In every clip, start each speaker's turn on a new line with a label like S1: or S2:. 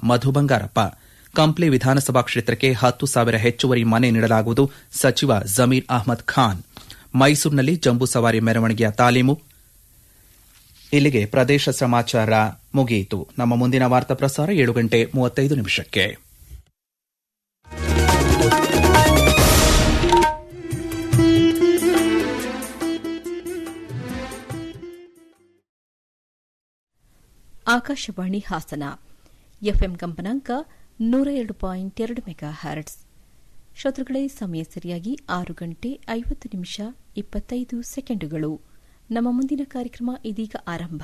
S1: ಮಧು ಬಂಗಾರಪ್ಪ ಕಂಪ್ಲಿ ವಿಧಾನಸಭಾ ಕ್ಷೇತ್ರಕ್ಕೆ ಹತ್ತು ಸಾವಿರ ಹೆಚ್ಚುವರಿ ಮನೆ ನೀಡಲಾಗುವುದು ಸಚಿವ ಜಮೀರ್ ಅಹ್ಮದ್ ಖಾನ್ ಮೈಸೂರಿನಲ್ಲಿ ಜಂಬೂ ಸವಾರಿ ಮೆರವಣಿಗೆಯ ತಾಲೀಮು ಇಲ್ಲಿಗೆ ಪ್ರದೇಶ ಸಮಾಚಾರ ಮುಗಿಯಿತು ನಮ್ಮ ಮುಂದಿನ ವಾರ್ತಾ ಪ್ರಸಾರ ಏಳು ಗಂಟೆ ಮೂವತ್ತೈದು ನಿಮಿಷಕ್ಕೆ
S2: ಆಕಾಶವಾಣಿ ಹಾಸನ ಎಫ್ಎಂ ಕಂಪನಾಂಕ ನೂರ ಎರಡು ಪಾಯಿಂಟ್ ಎರಡು ಮೆಗಾ ಹರ್ಟ್ಸ್ ಶ್ರೋತೃಗಳೇ ಸಮಯ ಸರಿಯಾಗಿ ಆರು ಗಂಟೆ ಐವತ್ತು ನಿಮಿಷ ಇಪ್ಪತ್ತೈದು ಸೆಕೆಂಡುಗಳು ನಮ್ಮ ಮುಂದಿನ ಕಾರ್ಯಕ್ರಮ ಇದೀಗ ಆರಂಭ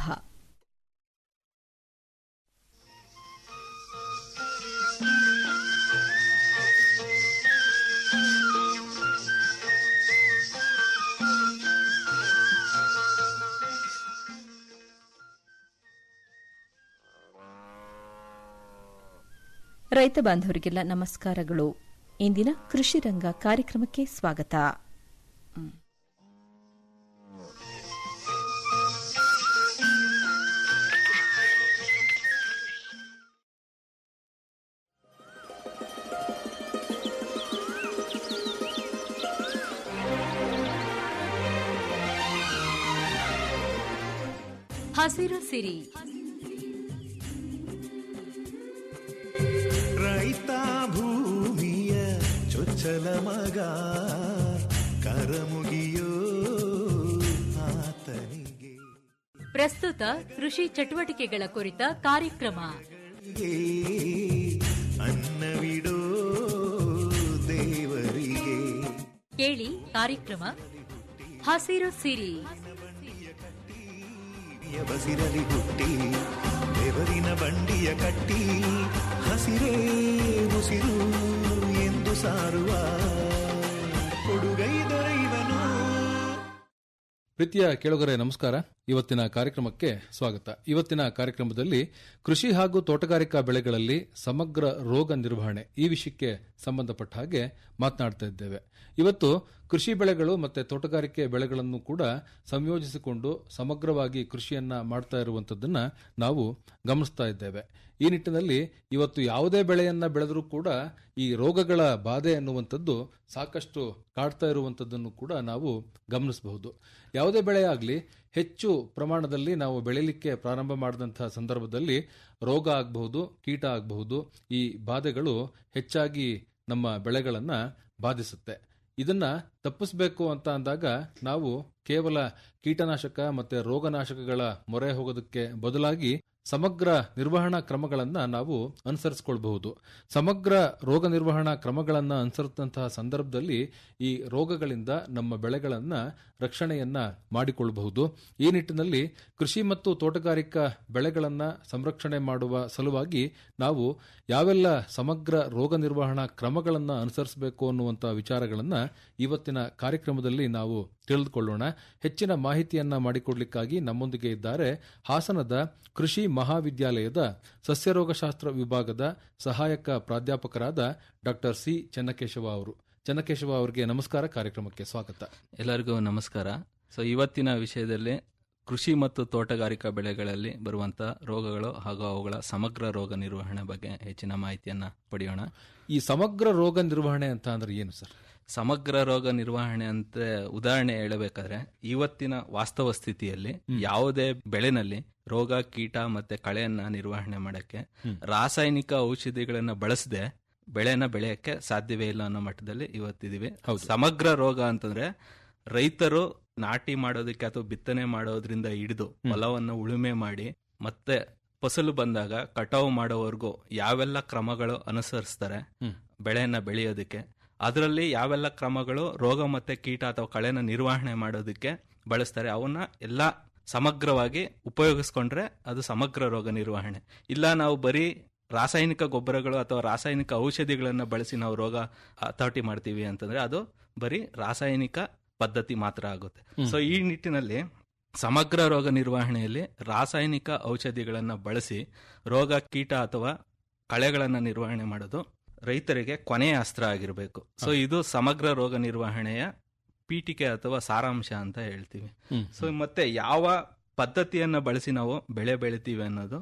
S2: ರೈತ ಬಾಂಧವರಿಗೆಲ್ಲ ನಮಸ್ಕಾರಗಳು ಇಂದಿನ ಕೃಷಿ ರಂಗ ಕಾರ್ಯಕ್ರಮಕ್ಕೆ ಸ್ವಾಗತ
S3: ಹಸಿರು ಸಿರಿ
S4: ರೈತ ಭೂಮಿಯ ಚೊಚ್ಚಲ ಮಗ ಕರಮುಗಿಯೋ ಆತನಿಗೆ
S3: ಪ್ರಸ್ತುತ ಕೃಷಿ ಚಟುವಟಿಕೆಗಳ ಕುರಿತ ಕಾರ್ಯಕ್ರಮ
S4: ಗೆ ಅನ್ನವಿಡೋ ದೇವರಿಗೆ
S3: ಕೇಳಿ ಕಾರ್ಯಕ್ರಮ ಹಸಿರು ಸಿರಿ
S4: ಹಿರಿಯ ಬಸಿರಲಿ ಹುಟ್ಟಿ ಬೆವರಿನ ಬಂಡಿಯ ಕಟ್ಟಿ ಹಸಿರೇ ಉಸಿರು ಎಂದು ಸಾರುವ ಕೊಡುಗೈ ದೊರೆಯುವನು
S5: ಪ್ರೀತಿಯ ಕೇಳುಗರೆ ನಮಸ್ಕಾರ ಇವತ್ತಿನ ಕಾರ್ಯಕ್ರಮಕ್ಕೆ ಸ್ವಾಗತ ಇವತ್ತಿನ ಕಾರ್ಯಕ್ರಮದಲ್ಲಿ ಕೃಷಿ ಹಾಗೂ ತೋಟಗಾರಿಕಾ ಬೆಳೆಗಳಲ್ಲಿ ಸಮಗ್ರ ರೋಗ ನಿರ್ವಹಣೆ ಈ ವಿಷಯಕ್ಕೆ ಸಂಬಂಧಪಟ್ಟ ಹಾಗೆ ಮಾತನಾಡ್ತಾ ಇದ್ದೇವೆ ಇವತ್ತು ಕೃಷಿ ಬೆಳೆಗಳು ಮತ್ತೆ ತೋಟಗಾರಿಕೆ ಬೆಳೆಗಳನ್ನು ಕೂಡ ಸಂಯೋಜಿಸಿಕೊಂಡು ಸಮಗ್ರವಾಗಿ ಕೃಷಿಯನ್ನ ಮಾಡ್ತಾ ಇರುವಂತದ್ದನ್ನ ನಾವು ಗಮನಿಸ್ತಾ ಇದ್ದೇವೆ ಈ ನಿಟ್ಟಿನಲ್ಲಿ ಇವತ್ತು ಯಾವುದೇ ಬೆಳೆಯನ್ನ ಬೆಳೆದರೂ ಕೂಡ ಈ ರೋಗಗಳ ಬಾಧೆ ಅನ್ನುವಂಥದ್ದು ಸಾಕಷ್ಟು ಕಾಡ್ತಾ ಇರುವಂಥದ್ದನ್ನು ಕೂಡ ನಾವು ಗಮನಿಸಬಹುದು ಯಾವುದೇ ಬೆಳೆ ಆಗಲಿ ಹೆಚ್ಚು ಪ್ರಮಾಣದಲ್ಲಿ ನಾವು ಬೆಳೆಯಲಿಕ್ಕೆ ಪ್ರಾರಂಭ ಮಾಡಿದಂತಹ ಸಂದರ್ಭದಲ್ಲಿ ರೋಗ ಆಗಬಹುದು ಕೀಟ ಆಗಬಹುದು ಈ ಬಾಧೆಗಳು ಹೆಚ್ಚಾಗಿ ನಮ್ಮ ಬೆಳೆಗಳನ್ನ ಬಾಧಿಸುತ್ತೆ ಇದನ್ನ ತಪ್ಪಿಸಬೇಕು ಅಂತ ಅಂದಾಗ ನಾವು ಕೇವಲ ಕೀಟನಾಶಕ ಮತ್ತೆ ರೋಗನಾಶಕಗಳ ಮೊರೆ ಹೋಗೋದಕ್ಕೆ ಬದಲಾಗಿ ಸಮಗ್ರ ನಿರ್ವಹಣಾ ಕ್ರಮಗಳನ್ನ ನಾವು ಅನುಸರಿಸಿಕೊಳ್ಬಹುದು ಸಮಗ್ರ ರೋಗ ನಿರ್ವಹಣಾ ಕ್ರಮಗಳನ್ನ ಅನುಸರಿಸಿದಂತಹ ಸಂದರ್ಭದಲ್ಲಿ ಈ ರೋಗಗಳಿಂದ ನಮ್ಮ ಬೆಳೆಗಳನ್ನ ರಕ್ಷಣೆಯನ್ನ ಮಾಡಿಕೊಳ್ಳಬಹುದು ಈ ನಿಟ್ಟಿನಲ್ಲಿ ಕೃಷಿ ಮತ್ತು ತೋಟಗಾರಿಕಾ ಬೆಳೆಗಳನ್ನ ಸಂರಕ್ಷಣೆ ಮಾಡುವ ಸಲುವಾಗಿ ನಾವು ಯಾವೆಲ್ಲ ಸಮಗ್ರ ರೋಗ ನಿರ್ವಹಣಾ ಕ್ರಮಗಳನ್ನ ಅನುಸರಿಸಬೇಕು ಅನ್ನುವಂಥ ವಿಚಾರಗಳನ್ನ ಇವತ್ತಿನ ಕಾರ್ಯಕ್ರಮದಲ್ಲಿ ನಾವು ತಿಳಿದುಕೊಳ್ಳೋಣ ಹೆಚ್ಚಿನ ಮಾಹಿತಿಯನ್ನ ಮಾಡಿಕೊಡ್ಲಿಕ್ಕಾಗಿ ನಮ್ಮೊಂದಿಗೆ ಇದ್ದಾರೆ ಹಾಸನದ ಕೃಷಿ ಮಹಾವಿದ್ಯಾಲಯದ ಸಸ್ಯರೋಗಶಾಸ್ತ್ರ ವಿಭಾಗದ ಸಹಾಯಕ ಪ್ರಾಧ್ಯಾಪಕರಾದ ಡಾಕ್ಟರ್ ಸಿ ಚೆನ್ನಕೇಶವ ಅವರು ಚೆನ್ನಕೇಶವ ಅವರಿಗೆ ನಮಸ್ಕಾರ ಕಾರ್ಯಕ್ರಮಕ್ಕೆ ಸ್ವಾಗತ
S6: ಎಲ್ಲರಿಗೂ ನಮಸ್ಕಾರ ಸೊ ಇವತ್ತಿನ ವಿಷಯದಲ್ಲಿ ಕೃಷಿ ಮತ್ತು ತೋಟಗಾರಿಕಾ ಬೆಳೆಗಳಲ್ಲಿ ಬರುವಂತಹ ರೋಗಗಳು ಹಾಗೂ ಅವುಗಳ ಸಮಗ್ರ ರೋಗ ನಿರ್ವಹಣೆ ಬಗ್ಗೆ ಹೆಚ್ಚಿನ ಮಾಹಿತಿಯನ್ನ ಪಡೆಯೋಣ
S5: ಈ ಸಮಗ್ರ ರೋಗ ನಿರ್ವಹಣೆ ಅಂತ ಅಂದ್ರೆ ಏನು ಸರ್
S6: ಸಮಗ್ರ ರೋಗ ನಿರ್ವಹಣೆ ಅಂತ ಉದಾಹರಣೆ ಹೇಳಬೇಕಾದ್ರೆ ಇವತ್ತಿನ ವಾಸ್ತವ ಸ್ಥಿತಿಯಲ್ಲಿ ಯಾವುದೇ ಬೆಳೆನಲ್ಲಿ ರೋಗ ಕೀಟ ಮತ್ತೆ ಕಳೆಯನ್ನ ನಿರ್ವಹಣೆ ಮಾಡಕ್ಕೆ ರಾಸಾಯನಿಕ ಔಷಧಿಗಳನ್ನ ಬಳಸದೆ ಬೆಳೆನ ಬೆಳೆಯಕ್ಕೆ ಸಾಧ್ಯವೇ ಇಲ್ಲ ಅನ್ನೋ ಮಟ್ಟದಲ್ಲಿ ಇವತ್ತಿದೀವಿ ಸಮಗ್ರ ರೋಗ ಅಂತಂದ್ರೆ ರೈತರು ನಾಟಿ ಮಾಡೋದಕ್ಕೆ ಅಥವಾ ಬಿತ್ತನೆ ಮಾಡೋದ್ರಿಂದ ಹಿಡಿದು ಹೊಲವನ್ನು ಉಳುಮೆ ಮಾಡಿ ಮತ್ತೆ ಫಸಲು ಬಂದಾಗ ಕಟಾವು ಮಾಡೋವರೆಗೂ ಯಾವೆಲ್ಲ ಕ್ರಮಗಳು ಅನುಸರಿಸ್ತಾರೆ ಬೆಳೆಯನ್ನ ಬೆಳೆಯೋದಕ್ಕೆ ಅದರಲ್ಲಿ ಯಾವೆಲ್ಲ ಕ್ರಮಗಳು ರೋಗ ಮತ್ತೆ ಕೀಟ ಅಥವಾ ಕಳೆನ ನಿರ್ವಹಣೆ ಮಾಡೋದಕ್ಕೆ ಬಳಸ್ತಾರೆ ಅವನ್ನ ಎಲ್ಲ ಸಮಗ್ರವಾಗಿ ಉಪಯೋಗಿಸ್ಕೊಂಡ್ರೆ ಅದು ಸಮಗ್ರ ರೋಗ ನಿರ್ವಹಣೆ ಇಲ್ಲ ನಾವು ಬರೀ ರಾಸಾಯನಿಕ ಗೊಬ್ಬರಗಳು ಅಥವಾ ರಾಸಾಯನಿಕ ಔಷಧಿಗಳನ್ನ ಬಳಸಿ ನಾವು ರೋಗ ಹತೋಟಿ ಮಾಡ್ತೀವಿ ಅಂತಂದ್ರೆ ಅದು ಬರೀ ರಾಸಾಯನಿಕ ಪದ್ಧತಿ ಮಾತ್ರ ಆಗುತ್ತೆ ಸೊ ಈ ನಿಟ್ಟಿನಲ್ಲಿ ಸಮಗ್ರ ರೋಗ ನಿರ್ವಹಣೆಯಲ್ಲಿ ರಾಸಾಯನಿಕ ಔಷಧಿಗಳನ್ನ ಬಳಸಿ ರೋಗ ಕೀಟ ಅಥವಾ ಕಳೆಗಳನ್ನ ನಿರ್ವಹಣೆ ಮಾಡೋದು ರೈತರಿಗೆ ಕೊನೆಯ ಅಸ್ತ್ರ ಆಗಿರಬೇಕು ಸೊ ಇದು ಸಮಗ್ರ ರೋಗ ನಿರ್ವಹಣೆಯ ಪೀಠಿಕೆ ಅಥವಾ ಸಾರಾಂಶ ಅಂತ ಹೇಳ್ತೀವಿ ಸೊ ಮತ್ತೆ ಯಾವ ಪದ್ಧತಿಯನ್ನ ಬಳಸಿ ನಾವು ಬೆಳೆ ಬೆಳಿತೀವಿ ಅನ್ನೋದು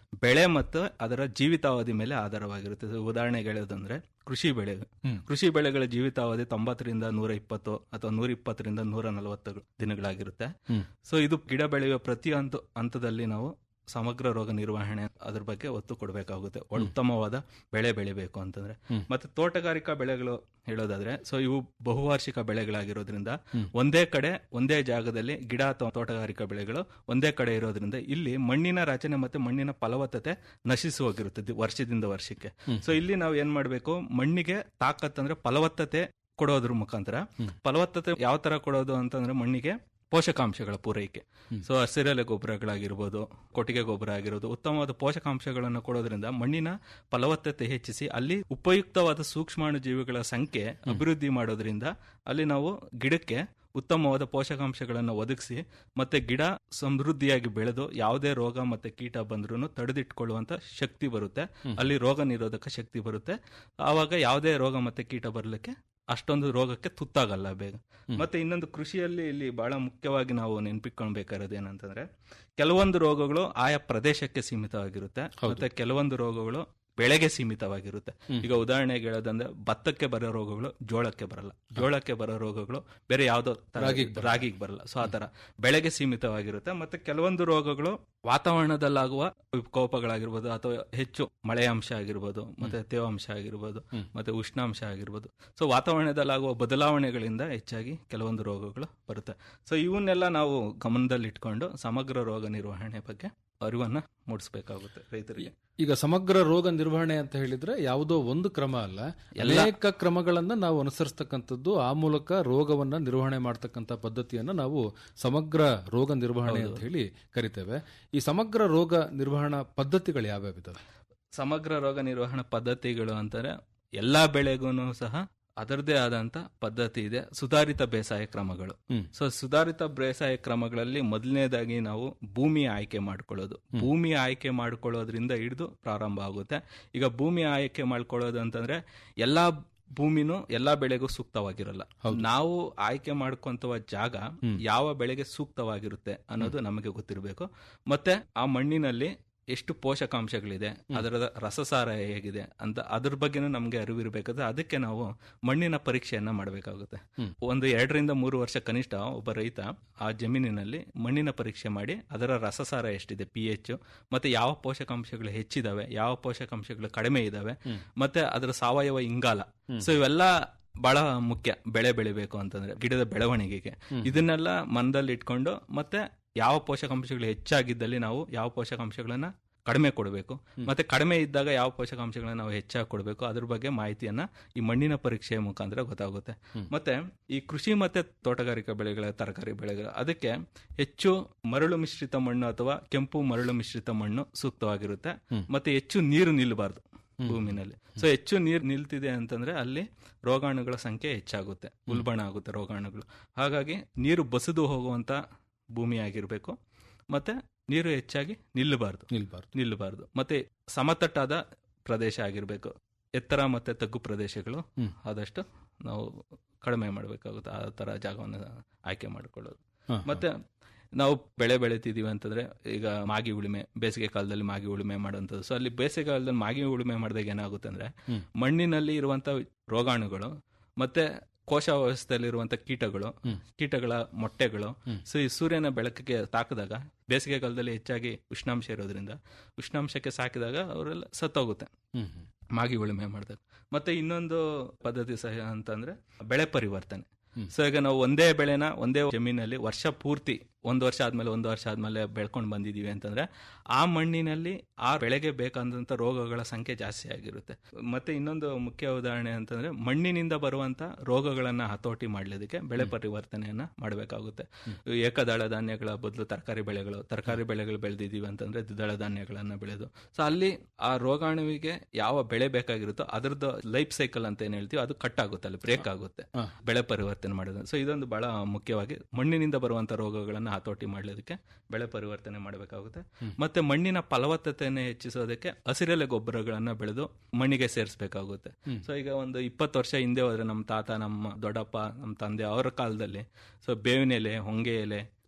S6: ಬೆಳೆ ಮತ್ತು ಅದರ ಜೀವಿತಾವಧಿ ಮೇಲೆ ಆಧಾರವಾಗಿರುತ್ತೆ So, ಉದಾಹರಣೆಗೆ ಹೇಳೋದಂದ್ರೆ ಕೃಷಿ ಬೆಳೆ ಕೃಷಿ ಬೆಳೆಗಳ ಜೀವಿತಾವಧಿ ತೊಂಬತ್ತರಿಂದ ನೂರ ಇಪ್ಪತ್ತು ಅಥವಾ ನೂರ ಇಪ್ಪತ್ತರಿಂದ ನೂರ ನಲವತ್ತು ದಿನಗಳಾಗಿರುತ್ತೆ ಸೊ ಇದು ಗಿಡ ಬೆಳೆಯುವ ಪ್ರತಿ ಹಂತ ಹಂತದಲ್ಲಿ ನಾವು ಸಮಗ್ರ ರೋಗ ನಿರ್ವಹಣೆ ಅದ್ರ ಬಗ್ಗೆ ಒತ್ತು ಕೊಡಬೇಕಾಗುತ್ತೆ ಉತ್ತಮವಾದ ಬೆಳೆ ಬೆಳಿಬೇಕು ಅಂತಂದ್ರೆ ಮತ್ತೆ ತೋಟಗಾರಿಕಾ ಬೆಳೆಗಳು ಹೇಳೋದಾದ್ರೆ ಸೊ ಇವು ಬಹುವಾರ್ಷಿಕ ಬೆಳೆಗಳಾಗಿರೋದ್ರಿಂದ ಒಂದೇ ಕಡೆ ಒಂದೇ ಜಾಗದಲ್ಲಿ ಗಿಡ ಅಥವಾ ತೋಟಗಾರಿಕಾ ಬೆಳೆಗಳು ಒಂದೇ ಕಡೆ ಇರೋದ್ರಿಂದ ಇಲ್ಲಿ ಮಣ್ಣಿನ ರಚನೆ ಮತ್ತೆ ಮಣ್ಣಿನ ಫಲವತ್ತತೆ ನಶಿಸಿ ಹೋಗಿರುತ್ತೆ ವರ್ಷದಿಂದ ವರ್ಷಕ್ಕೆ ಸೊ ಇಲ್ಲಿ ನಾವು ಏನ್ ಮಾಡ್ಬೇಕು ಮಣ್ಣಿಗೆ ತಾಕತ್ ಅಂದ್ರೆ ಫಲವತ್ತತೆ ಕೊಡೋದ್ರ ಮುಖಾಂತರ ಫಲವತ್ತತೆ ಯಾವ ತರ ಕೊಡೋದು ಅಂತಂದ್ರೆ ಮಣ್ಣಿಗೆ ಪೋಷಕಾಂಶಗಳ ಪೂರೈಕೆ ಸೊ ಹಸಿರೆಲೆ ಗೊಬ್ಬರಗಳಾಗಿರ್ಬೋದು ಕೊಟ್ಟಿಗೆ ಗೊಬ್ಬರ ಆಗಿರೋದು ಉತ್ತಮವಾದ ಪೋಷಕಾಂಶಗಳನ್ನು ಕೊಡೋದ್ರಿಂದ ಮಣ್ಣಿನ ಫಲವತ್ತತೆ ಹೆಚ್ಚಿಸಿ ಅಲ್ಲಿ ಉಪಯುಕ್ತವಾದ ಸೂಕ್ಷ್ಮಾಣು ಜೀವಿಗಳ ಸಂಖ್ಯೆ ಅಭಿವೃದ್ಧಿ ಮಾಡೋದ್ರಿಂದ ಅಲ್ಲಿ ನಾವು ಗಿಡಕ್ಕೆ ಉತ್ತಮವಾದ ಪೋಷಕಾಂಶಗಳನ್ನು ಒದಗಿಸಿ ಮತ್ತೆ ಗಿಡ ಸಮೃದ್ಧಿಯಾಗಿ ಬೆಳೆದು ಯಾವುದೇ ರೋಗ ಮತ್ತೆ ಕೀಟ ಬಂದ್ರೂ ತಡೆದಿಟ್ಕೊಳ್ಳುವಂತ ಶಕ್ತಿ ಬರುತ್ತೆ ಅಲ್ಲಿ ರೋಗ ನಿರೋಧಕ ಶಕ್ತಿ ಬರುತ್ತೆ ಆವಾಗ ಯಾವುದೇ ರೋಗ ಮತ್ತೆ ಕೀಟ ಬರಲಿಕ್ಕೆ ಅಷ್ಟೊಂದು ರೋಗಕ್ಕೆ ತುತ್ತಾಗಲ್ಲ ಬೇಗ ಮತ್ತೆ ಇನ್ನೊಂದು ಕೃಷಿಯಲ್ಲಿ ಇಲ್ಲಿ ಬಹಳ ಮುಖ್ಯವಾಗಿ ನಾವು ನೆನ್ಪಿಟ್ಕೊಳ್ಬೇಕಾಗಿರೋದು ಏನಂತಂದ್ರೆ ಕೆಲವೊಂದು ರೋಗಗಳು ಆಯಾ ಪ್ರದೇಶಕ್ಕೆ ಸೀಮಿತವಾಗಿರುತ್ತೆ ಮತ್ತೆ ಕೆಲವೊಂದು ರೋಗಗಳು ಬೆಳೆಗೆ ಸೀಮಿತವಾಗಿರುತ್ತೆ ಈಗ ಉದಾಹರಣೆಗೆ ಹೇಳೋದಂದ್ರೆ ಭತ್ತಕ್ಕೆ ಬರೋ ರೋಗಗಳು ಜೋಳಕ್ಕೆ ಬರಲ್ಲ ಜೋಳಕ್ಕೆ ಬರೋ ರೋಗಗಳು ಬೇರೆ ಯಾವ್ದೋ ತರ ರಾಗಿಗೆ ಬರಲ್ಲ ಸೊ ಆ ತರ ಬೆಳೆಗೆ ಸೀಮಿತವಾಗಿರುತ್ತೆ ಮತ್ತೆ ಕೆಲವೊಂದು ರೋಗಗಳು ವಾತಾವರಣದಲ್ಲಾಗುವ ವಿಕೋಪಗಳಾಗಿರ್ಬೋದು ಅಥವಾ ಹೆಚ್ಚು ಮಳೆ ಅಂಶ ಆಗಿರ್ಬೋದು ಮತ್ತೆ ತೇವಾಂಶ ಆಗಿರ್ಬೋದು ಮತ್ತೆ ಉಷ್ಣಾಂಶ ಆಗಿರ್ಬೋದು ಸೊ ವಾತಾವರಣದಲ್ಲಾಗುವ ಬದಲಾವಣೆಗಳಿಂದ ಹೆಚ್ಚಾಗಿ ಕೆಲವೊಂದು ರೋಗಗಳು ಬರುತ್ತೆ ಸೊ ಇವನ್ನೆಲ್ಲ ನಾವು ಗಮನದಲ್ಲಿಟ್ಕೊಂಡು ಸಮಗ್ರ ರೋಗ ನಿರ್ವಹಣೆ ಬಗ್ಗೆ ಅರಿವನ್ನ ಮೂಡಿಸಬೇಕಾಗುತ್ತೆ ರೈತರಿಗೆ
S5: ಈಗ ಸಮಗ್ರ ರೋಗ ನಿರ್ವಹಣೆ ಅಂತ ಹೇಳಿದ್ರೆ ಯಾವುದೋ ಒಂದು ಕ್ರಮ ಅಲ್ಲ ಅನೇಕ ಕ್ರಮಗಳನ್ನ ನಾವು ಅನುಸರಿಸ್ತಕ್ಕಂಥದ್ದು ಆ ಮೂಲಕ ರೋಗವನ್ನ ನಿರ್ವಹಣೆ ಮಾಡ್ತಕ್ಕಂಥ ಪದ್ಧತಿಯನ್ನ ನಾವು ಸಮಗ್ರ ರೋಗ ನಿರ್ವಹಣೆ ಅಂತ ಹೇಳಿ ಕರಿತೇವೆ ಈ ಸಮಗ್ರ ರೋಗ ನಿರ್ವಹಣಾ ಪದ್ಧತಿಗಳು ಯಾವ್ಯಾವಿದಾವೆ
S6: ಸಮಗ್ರ ರೋಗ ನಿರ್ವಹಣಾ ಪದ್ಧತಿಗಳು ಅಂತಾರೆ ಎಲ್ಲಾ ಬೆಳೆಗೂ ಸಹ ಅದರದೇ ಆದಂತ ಪದ್ಧತಿ ಇದೆ ಸುಧಾರಿತ ಬೇಸಾಯ ಕ್ರಮಗಳು ಸೊ ಸುಧಾರಿತ ಬೇಸಾಯ ಕ್ರಮಗಳಲ್ಲಿ ಮೊದಲನೇದಾಗಿ ನಾವು ಭೂಮಿ ಆಯ್ಕೆ ಮಾಡ್ಕೊಳ್ಳೋದು ಭೂಮಿ ಆಯ್ಕೆ ಮಾಡ್ಕೊಳ್ಳೋದ್ರಿಂದ ಹಿಡಿದು ಪ್ರಾರಂಭ ಆಗುತ್ತೆ ಈಗ ಭೂಮಿ ಆಯ್ಕೆ ಮಾಡ್ಕೊಳ್ಳೋದು ಅಂತಂದ್ರೆ ಎಲ್ಲಾ ಭೂಮಿನೂ ಎಲ್ಲಾ ಬೆಳೆಗೂ ಸೂಕ್ತವಾಗಿರಲ್ಲ ನಾವು ಆಯ್ಕೆ ಮಾಡ್ಕೊಂತ ಜಾಗ ಯಾವ ಬೆಳೆಗೆ ಸೂಕ್ತವಾಗಿರುತ್ತೆ ಅನ್ನೋದು ನಮಗೆ ಗೊತ್ತಿರಬೇಕು ಮತ್ತೆ ಆ ಮಣ್ಣಿನಲ್ಲಿ ಎಷ್ಟು ಪೋಷಕಾಂಶಗಳಿದೆ ಅದರ ರಸಸಾರ ಹೇಗಿದೆ ಅಂತ ಅದ್ರ ಬಗ್ಗೆನೂ ನಮ್ಗೆ ಅರಿವಿರ್ಬೇಕಾದ್ರೆ ಅದಕ್ಕೆ ನಾವು ಮಣ್ಣಿನ ಪರೀಕ್ಷೆಯನ್ನ ಮಾಡಬೇಕಾಗುತ್ತೆ ಒಂದು ಎರಡರಿಂದ ಮೂರು ವರ್ಷ ಕನಿಷ್ಠ ಒಬ್ಬ ರೈತ ಆ ಜಮೀನಿನಲ್ಲಿ ಮಣ್ಣಿನ ಪರೀಕ್ಷೆ ಮಾಡಿ ಅದರ ರಸಸಾರ ಎಷ್ಟಿದೆ ಪಿ ಎಚ್ ಮತ್ತೆ ಯಾವ ಪೋಷಕಾಂಶಗಳು ಹೆಚ್ಚಿದಾವೆ ಯಾವ ಪೋಷಕಾಂಶಗಳು ಕಡಿಮೆ ಇದಾವೆ ಮತ್ತೆ ಅದರ ಸಾವಯವ ಇಂಗಾಲ ಸೊ ಇವೆಲ್ಲ ಬಹಳ ಮುಖ್ಯ ಬೆಳೆ ಬೆಳಿಬೇಕು ಅಂತಂದ್ರೆ ಗಿಡದ ಬೆಳವಣಿಗೆಗೆ ಇದನ್ನೆಲ್ಲ ಮನದಲ್ಲಿ ಇಟ್ಕೊಂಡು ಮತ್ತೆ ಯಾವ ಪೋಷಕಾಂಶಗಳು ಹೆಚ್ಚಾಗಿದ್ದಲ್ಲಿ ನಾವು ಯಾವ ಪೋಷಕಾಂಶಗಳನ್ನ ಕಡಿಮೆ ಕೊಡಬೇಕು ಮತ್ತೆ ಕಡಿಮೆ ಇದ್ದಾಗ ಯಾವ ಪೋಷಕಾಂಶಗಳನ್ನ ನಾವು ಹೆಚ್ಚಾಗಿ ಕೊಡಬೇಕು ಅದ್ರ ಬಗ್ಗೆ ಮಾಹಿತಿಯನ್ನ ಈ ಮಣ್ಣಿನ ಪರೀಕ್ಷೆಯ ಮುಖಾಂತರ ಗೊತ್ತಾಗುತ್ತೆ ಮತ್ತೆ ಈ ಕೃಷಿ ಮತ್ತೆ ತೋಟಗಾರಿಕಾ ಬೆಳೆಗಳ ತರಕಾರಿ ಬೆಳೆಗಳ ಅದಕ್ಕೆ ಹೆಚ್ಚು ಮರಳು ಮಿಶ್ರಿತ ಮಣ್ಣು ಅಥವಾ ಕೆಂಪು ಮರಳು ಮಿಶ್ರಿತ ಮಣ್ಣು ಸೂಕ್ತವಾಗಿರುತ್ತೆ ಮತ್ತೆ ಹೆಚ್ಚು ನೀರು ನಿಲ್ಲಬಾರ್ದು ಭೂಮಿನಲ್ಲಿ ಸೊ ಹೆಚ್ಚು ನೀರು ನಿಲ್ತಿದೆ ಅಂತಂದ್ರೆ ಅಲ್ಲಿ ರೋಗಾಣುಗಳ ಸಂಖ್ಯೆ ಹೆಚ್ಚಾಗುತ್ತೆ ಉಲ್ಬಣ ಆಗುತ್ತೆ ರೋಗಾಣುಗಳು ಹಾಗಾಗಿ ನೀರು ಬಸಿದು ಹೋಗುವಂತ ಭೂಮಿ ಆಗಿರ್ಬೇಕು ಮತ್ತೆ ನೀರು ಹೆಚ್ಚಾಗಿ ನಿಲ್ಲಬಾರ್ದು
S5: ನಿಲ್ಬಾರ್ದು
S6: ನಿಲ್ಲಬಾರ್ದು ಮತ್ತೆ ಸಮತಟ್ಟಾದ ಪ್ರದೇಶ ಆಗಿರ್ಬೇಕು ಎತ್ತರ ಮತ್ತೆ ತಗ್ಗು ಪ್ರದೇಶಗಳು ಆದಷ್ಟು ನಾವು ಕಡಿಮೆ ಮಾಡಬೇಕಾಗುತ್ತೆ ಆ ತರ ಜಾಗವನ್ನು ಆಯ್ಕೆ ಮಾಡಿಕೊಳ್ಳೋದು ಮತ್ತೆ ನಾವು ಬೆಳೆ ಬೆಳಿತಿದೀವಿ ಅಂತಂದ್ರೆ ಈಗ ಮಾಗಿ ಉಳುಮೆ ಬೇಸಿಗೆ ಕಾಲದಲ್ಲಿ ಮಾಗಿ ಉಳುಮೆ ಮಾಡುವಂಥದ್ದು ಸೊ ಅಲ್ಲಿ ಬೇಸಿಗೆ ಕಾಲದಲ್ಲಿ ಮಾಗಿ ಉಳುಮೆ ಮಾಡಿದಾಗ ಏನಾಗುತ್ತೆ ಅಂದ್ರೆ ಮಣ್ಣಿನಲ್ಲಿ ಇರುವಂತ ರೋಗಾಣುಗಳು ಮತ್ತೆ ಕೋಶ ವ್ಯವಸ್ಥೆಯಲ್ಲಿರುವಂತ ಕೀಟಗಳು ಕೀಟಗಳ ಮೊಟ್ಟೆಗಳು ಸೊ ಈ ಸೂರ್ಯನ ಬೆಳಕಿಗೆ ತಾಕಿದಾಗ ಬೇಸಿಗೆ ಕಾಲದಲ್ಲಿ ಹೆಚ್ಚಾಗಿ ಉಷ್ಣಾಂಶ ಇರೋದ್ರಿಂದ ಉಷ್ಣಾಂಶಕ್ಕೆ ಸಾಕಿದಾಗ ಅವರೆಲ್ಲ ಸತ್ತೋಗುತ್ತೆ ಮಾಗಿ ಉಳುಮೆ ಮಾಡಿದಾಗ ಮತ್ತೆ ಇನ್ನೊಂದು ಪದ್ಧತಿ ಸಹ ಅಂತಂದ್ರೆ ಬೆಳೆ ಪರಿವರ್ತನೆ ಸೊ ಈಗ ನಾವು ಒಂದೇ ಬೆಳೆನ ಒಂದೇ ಜಮೀನಲ್ಲಿ ವರ್ಷ ಪೂರ್ತಿ ಒಂದು ವರ್ಷ ಆದ್ಮೇಲೆ ಒಂದು ವರ್ಷ ಆದ್ಮೇಲೆ ಬೆಳ್ಕೊಂಡು ಬಂದಿದೀವಿ ಅಂತಂದ್ರೆ ಆ ಮಣ್ಣಿನಲ್ಲಿ ಆ ಬೆಳೆಗೆ ಬೇಕಾದಂತ ರೋಗಗಳ ಸಂಖ್ಯೆ ಜಾಸ್ತಿ ಆಗಿರುತ್ತೆ ಮತ್ತೆ ಇನ್ನೊಂದು ಮುಖ್ಯ ಉದಾಹರಣೆ ಅಂತಂದ್ರೆ ಮಣ್ಣಿನಿಂದ ಬರುವಂತ ರೋಗಗಳನ್ನ ಹತೋಟಿ ಮಾಡ್ಲಿದಕ್ಕೆ ಬೆಳೆ ಪರಿವರ್ತನೆಯನ್ನ ಮಾಡಬೇಕಾಗುತ್ತೆ ಏಕದಳ ಧಾನ್ಯಗಳ ಬದಲು ತರಕಾರಿ ಬೆಳೆಗಳು ತರಕಾರಿ ಬೆಳೆಗಳು ಬೆಳೆದಿದೀವಿ ಅಂತಂದ್ರೆ ದ್ವಿದಳ ಧಾನ್ಯಗಳನ್ನ ಬೆಳೆದು ಸೊ ಅಲ್ಲಿ ಆ ರೋಗಾಣುವಿಗೆ ಯಾವ ಬೆಳೆ ಬೇಕಾಗಿರುತ್ತೋ ಅದ್ರದ್ದು ಲೈಫ್ ಸೈಕಲ್ ಅಂತ ಏನ್ ಹೇಳ್ತೀವಿ ಅದು ಕಟ್ ಆಗುತ್ತೆ ಅಲ್ಲಿ ಬ್ರೇಕ್ ಆಗುತ್ತೆ ಬೆಳೆ ಪರಿವರ್ತನೆ ಮಾಡೋದು ಸೊ ಇದೊಂದು ಬಹಳ ಮುಖ್ಯವಾಗಿ ಮಣ್ಣಿನಿಂದ ಬರುವಂತ ರೋಗಗಳನ್ನ ಹತೋಟಿ ಮಾಡ್ಲಿದಕ್ಕೆ ಬೆಳೆ ಪರಿವರ್ತನೆ ಮಾಡಬೇಕಾಗುತ್ತೆ ಮತ್ತೆ ಮಣ್ಣಿನ ಫಲವತ್ತತೆಯನ್ನು ಹೆಚ್ಚಿಸೋದಕ್ಕೆ ಹಸಿರೆಲೆ ಗೊಬ್ಬರಗಳನ್ನ ಬೆಳೆದು ಮಣ್ಣಿಗೆ ಸೇರಿಸಬೇಕಾಗುತ್ತೆ ಸೊ ಈಗ ಒಂದು ಇಪ್ಪತ್ತು ವರ್ಷ ಹಿಂದೆ ಹೋದ್ರೆ ನಮ್ಮ ತಾತ ನಮ್ಮ ದೊಡ್ಡಪ್ಪ ನಮ್ಮ ತಂದೆ ಅವರ ಕಾಲದಲ್ಲಿ ಸೊ ಬೇವಿನ ಎಲೆ ಹೊಂಗೆ ಎಲೆ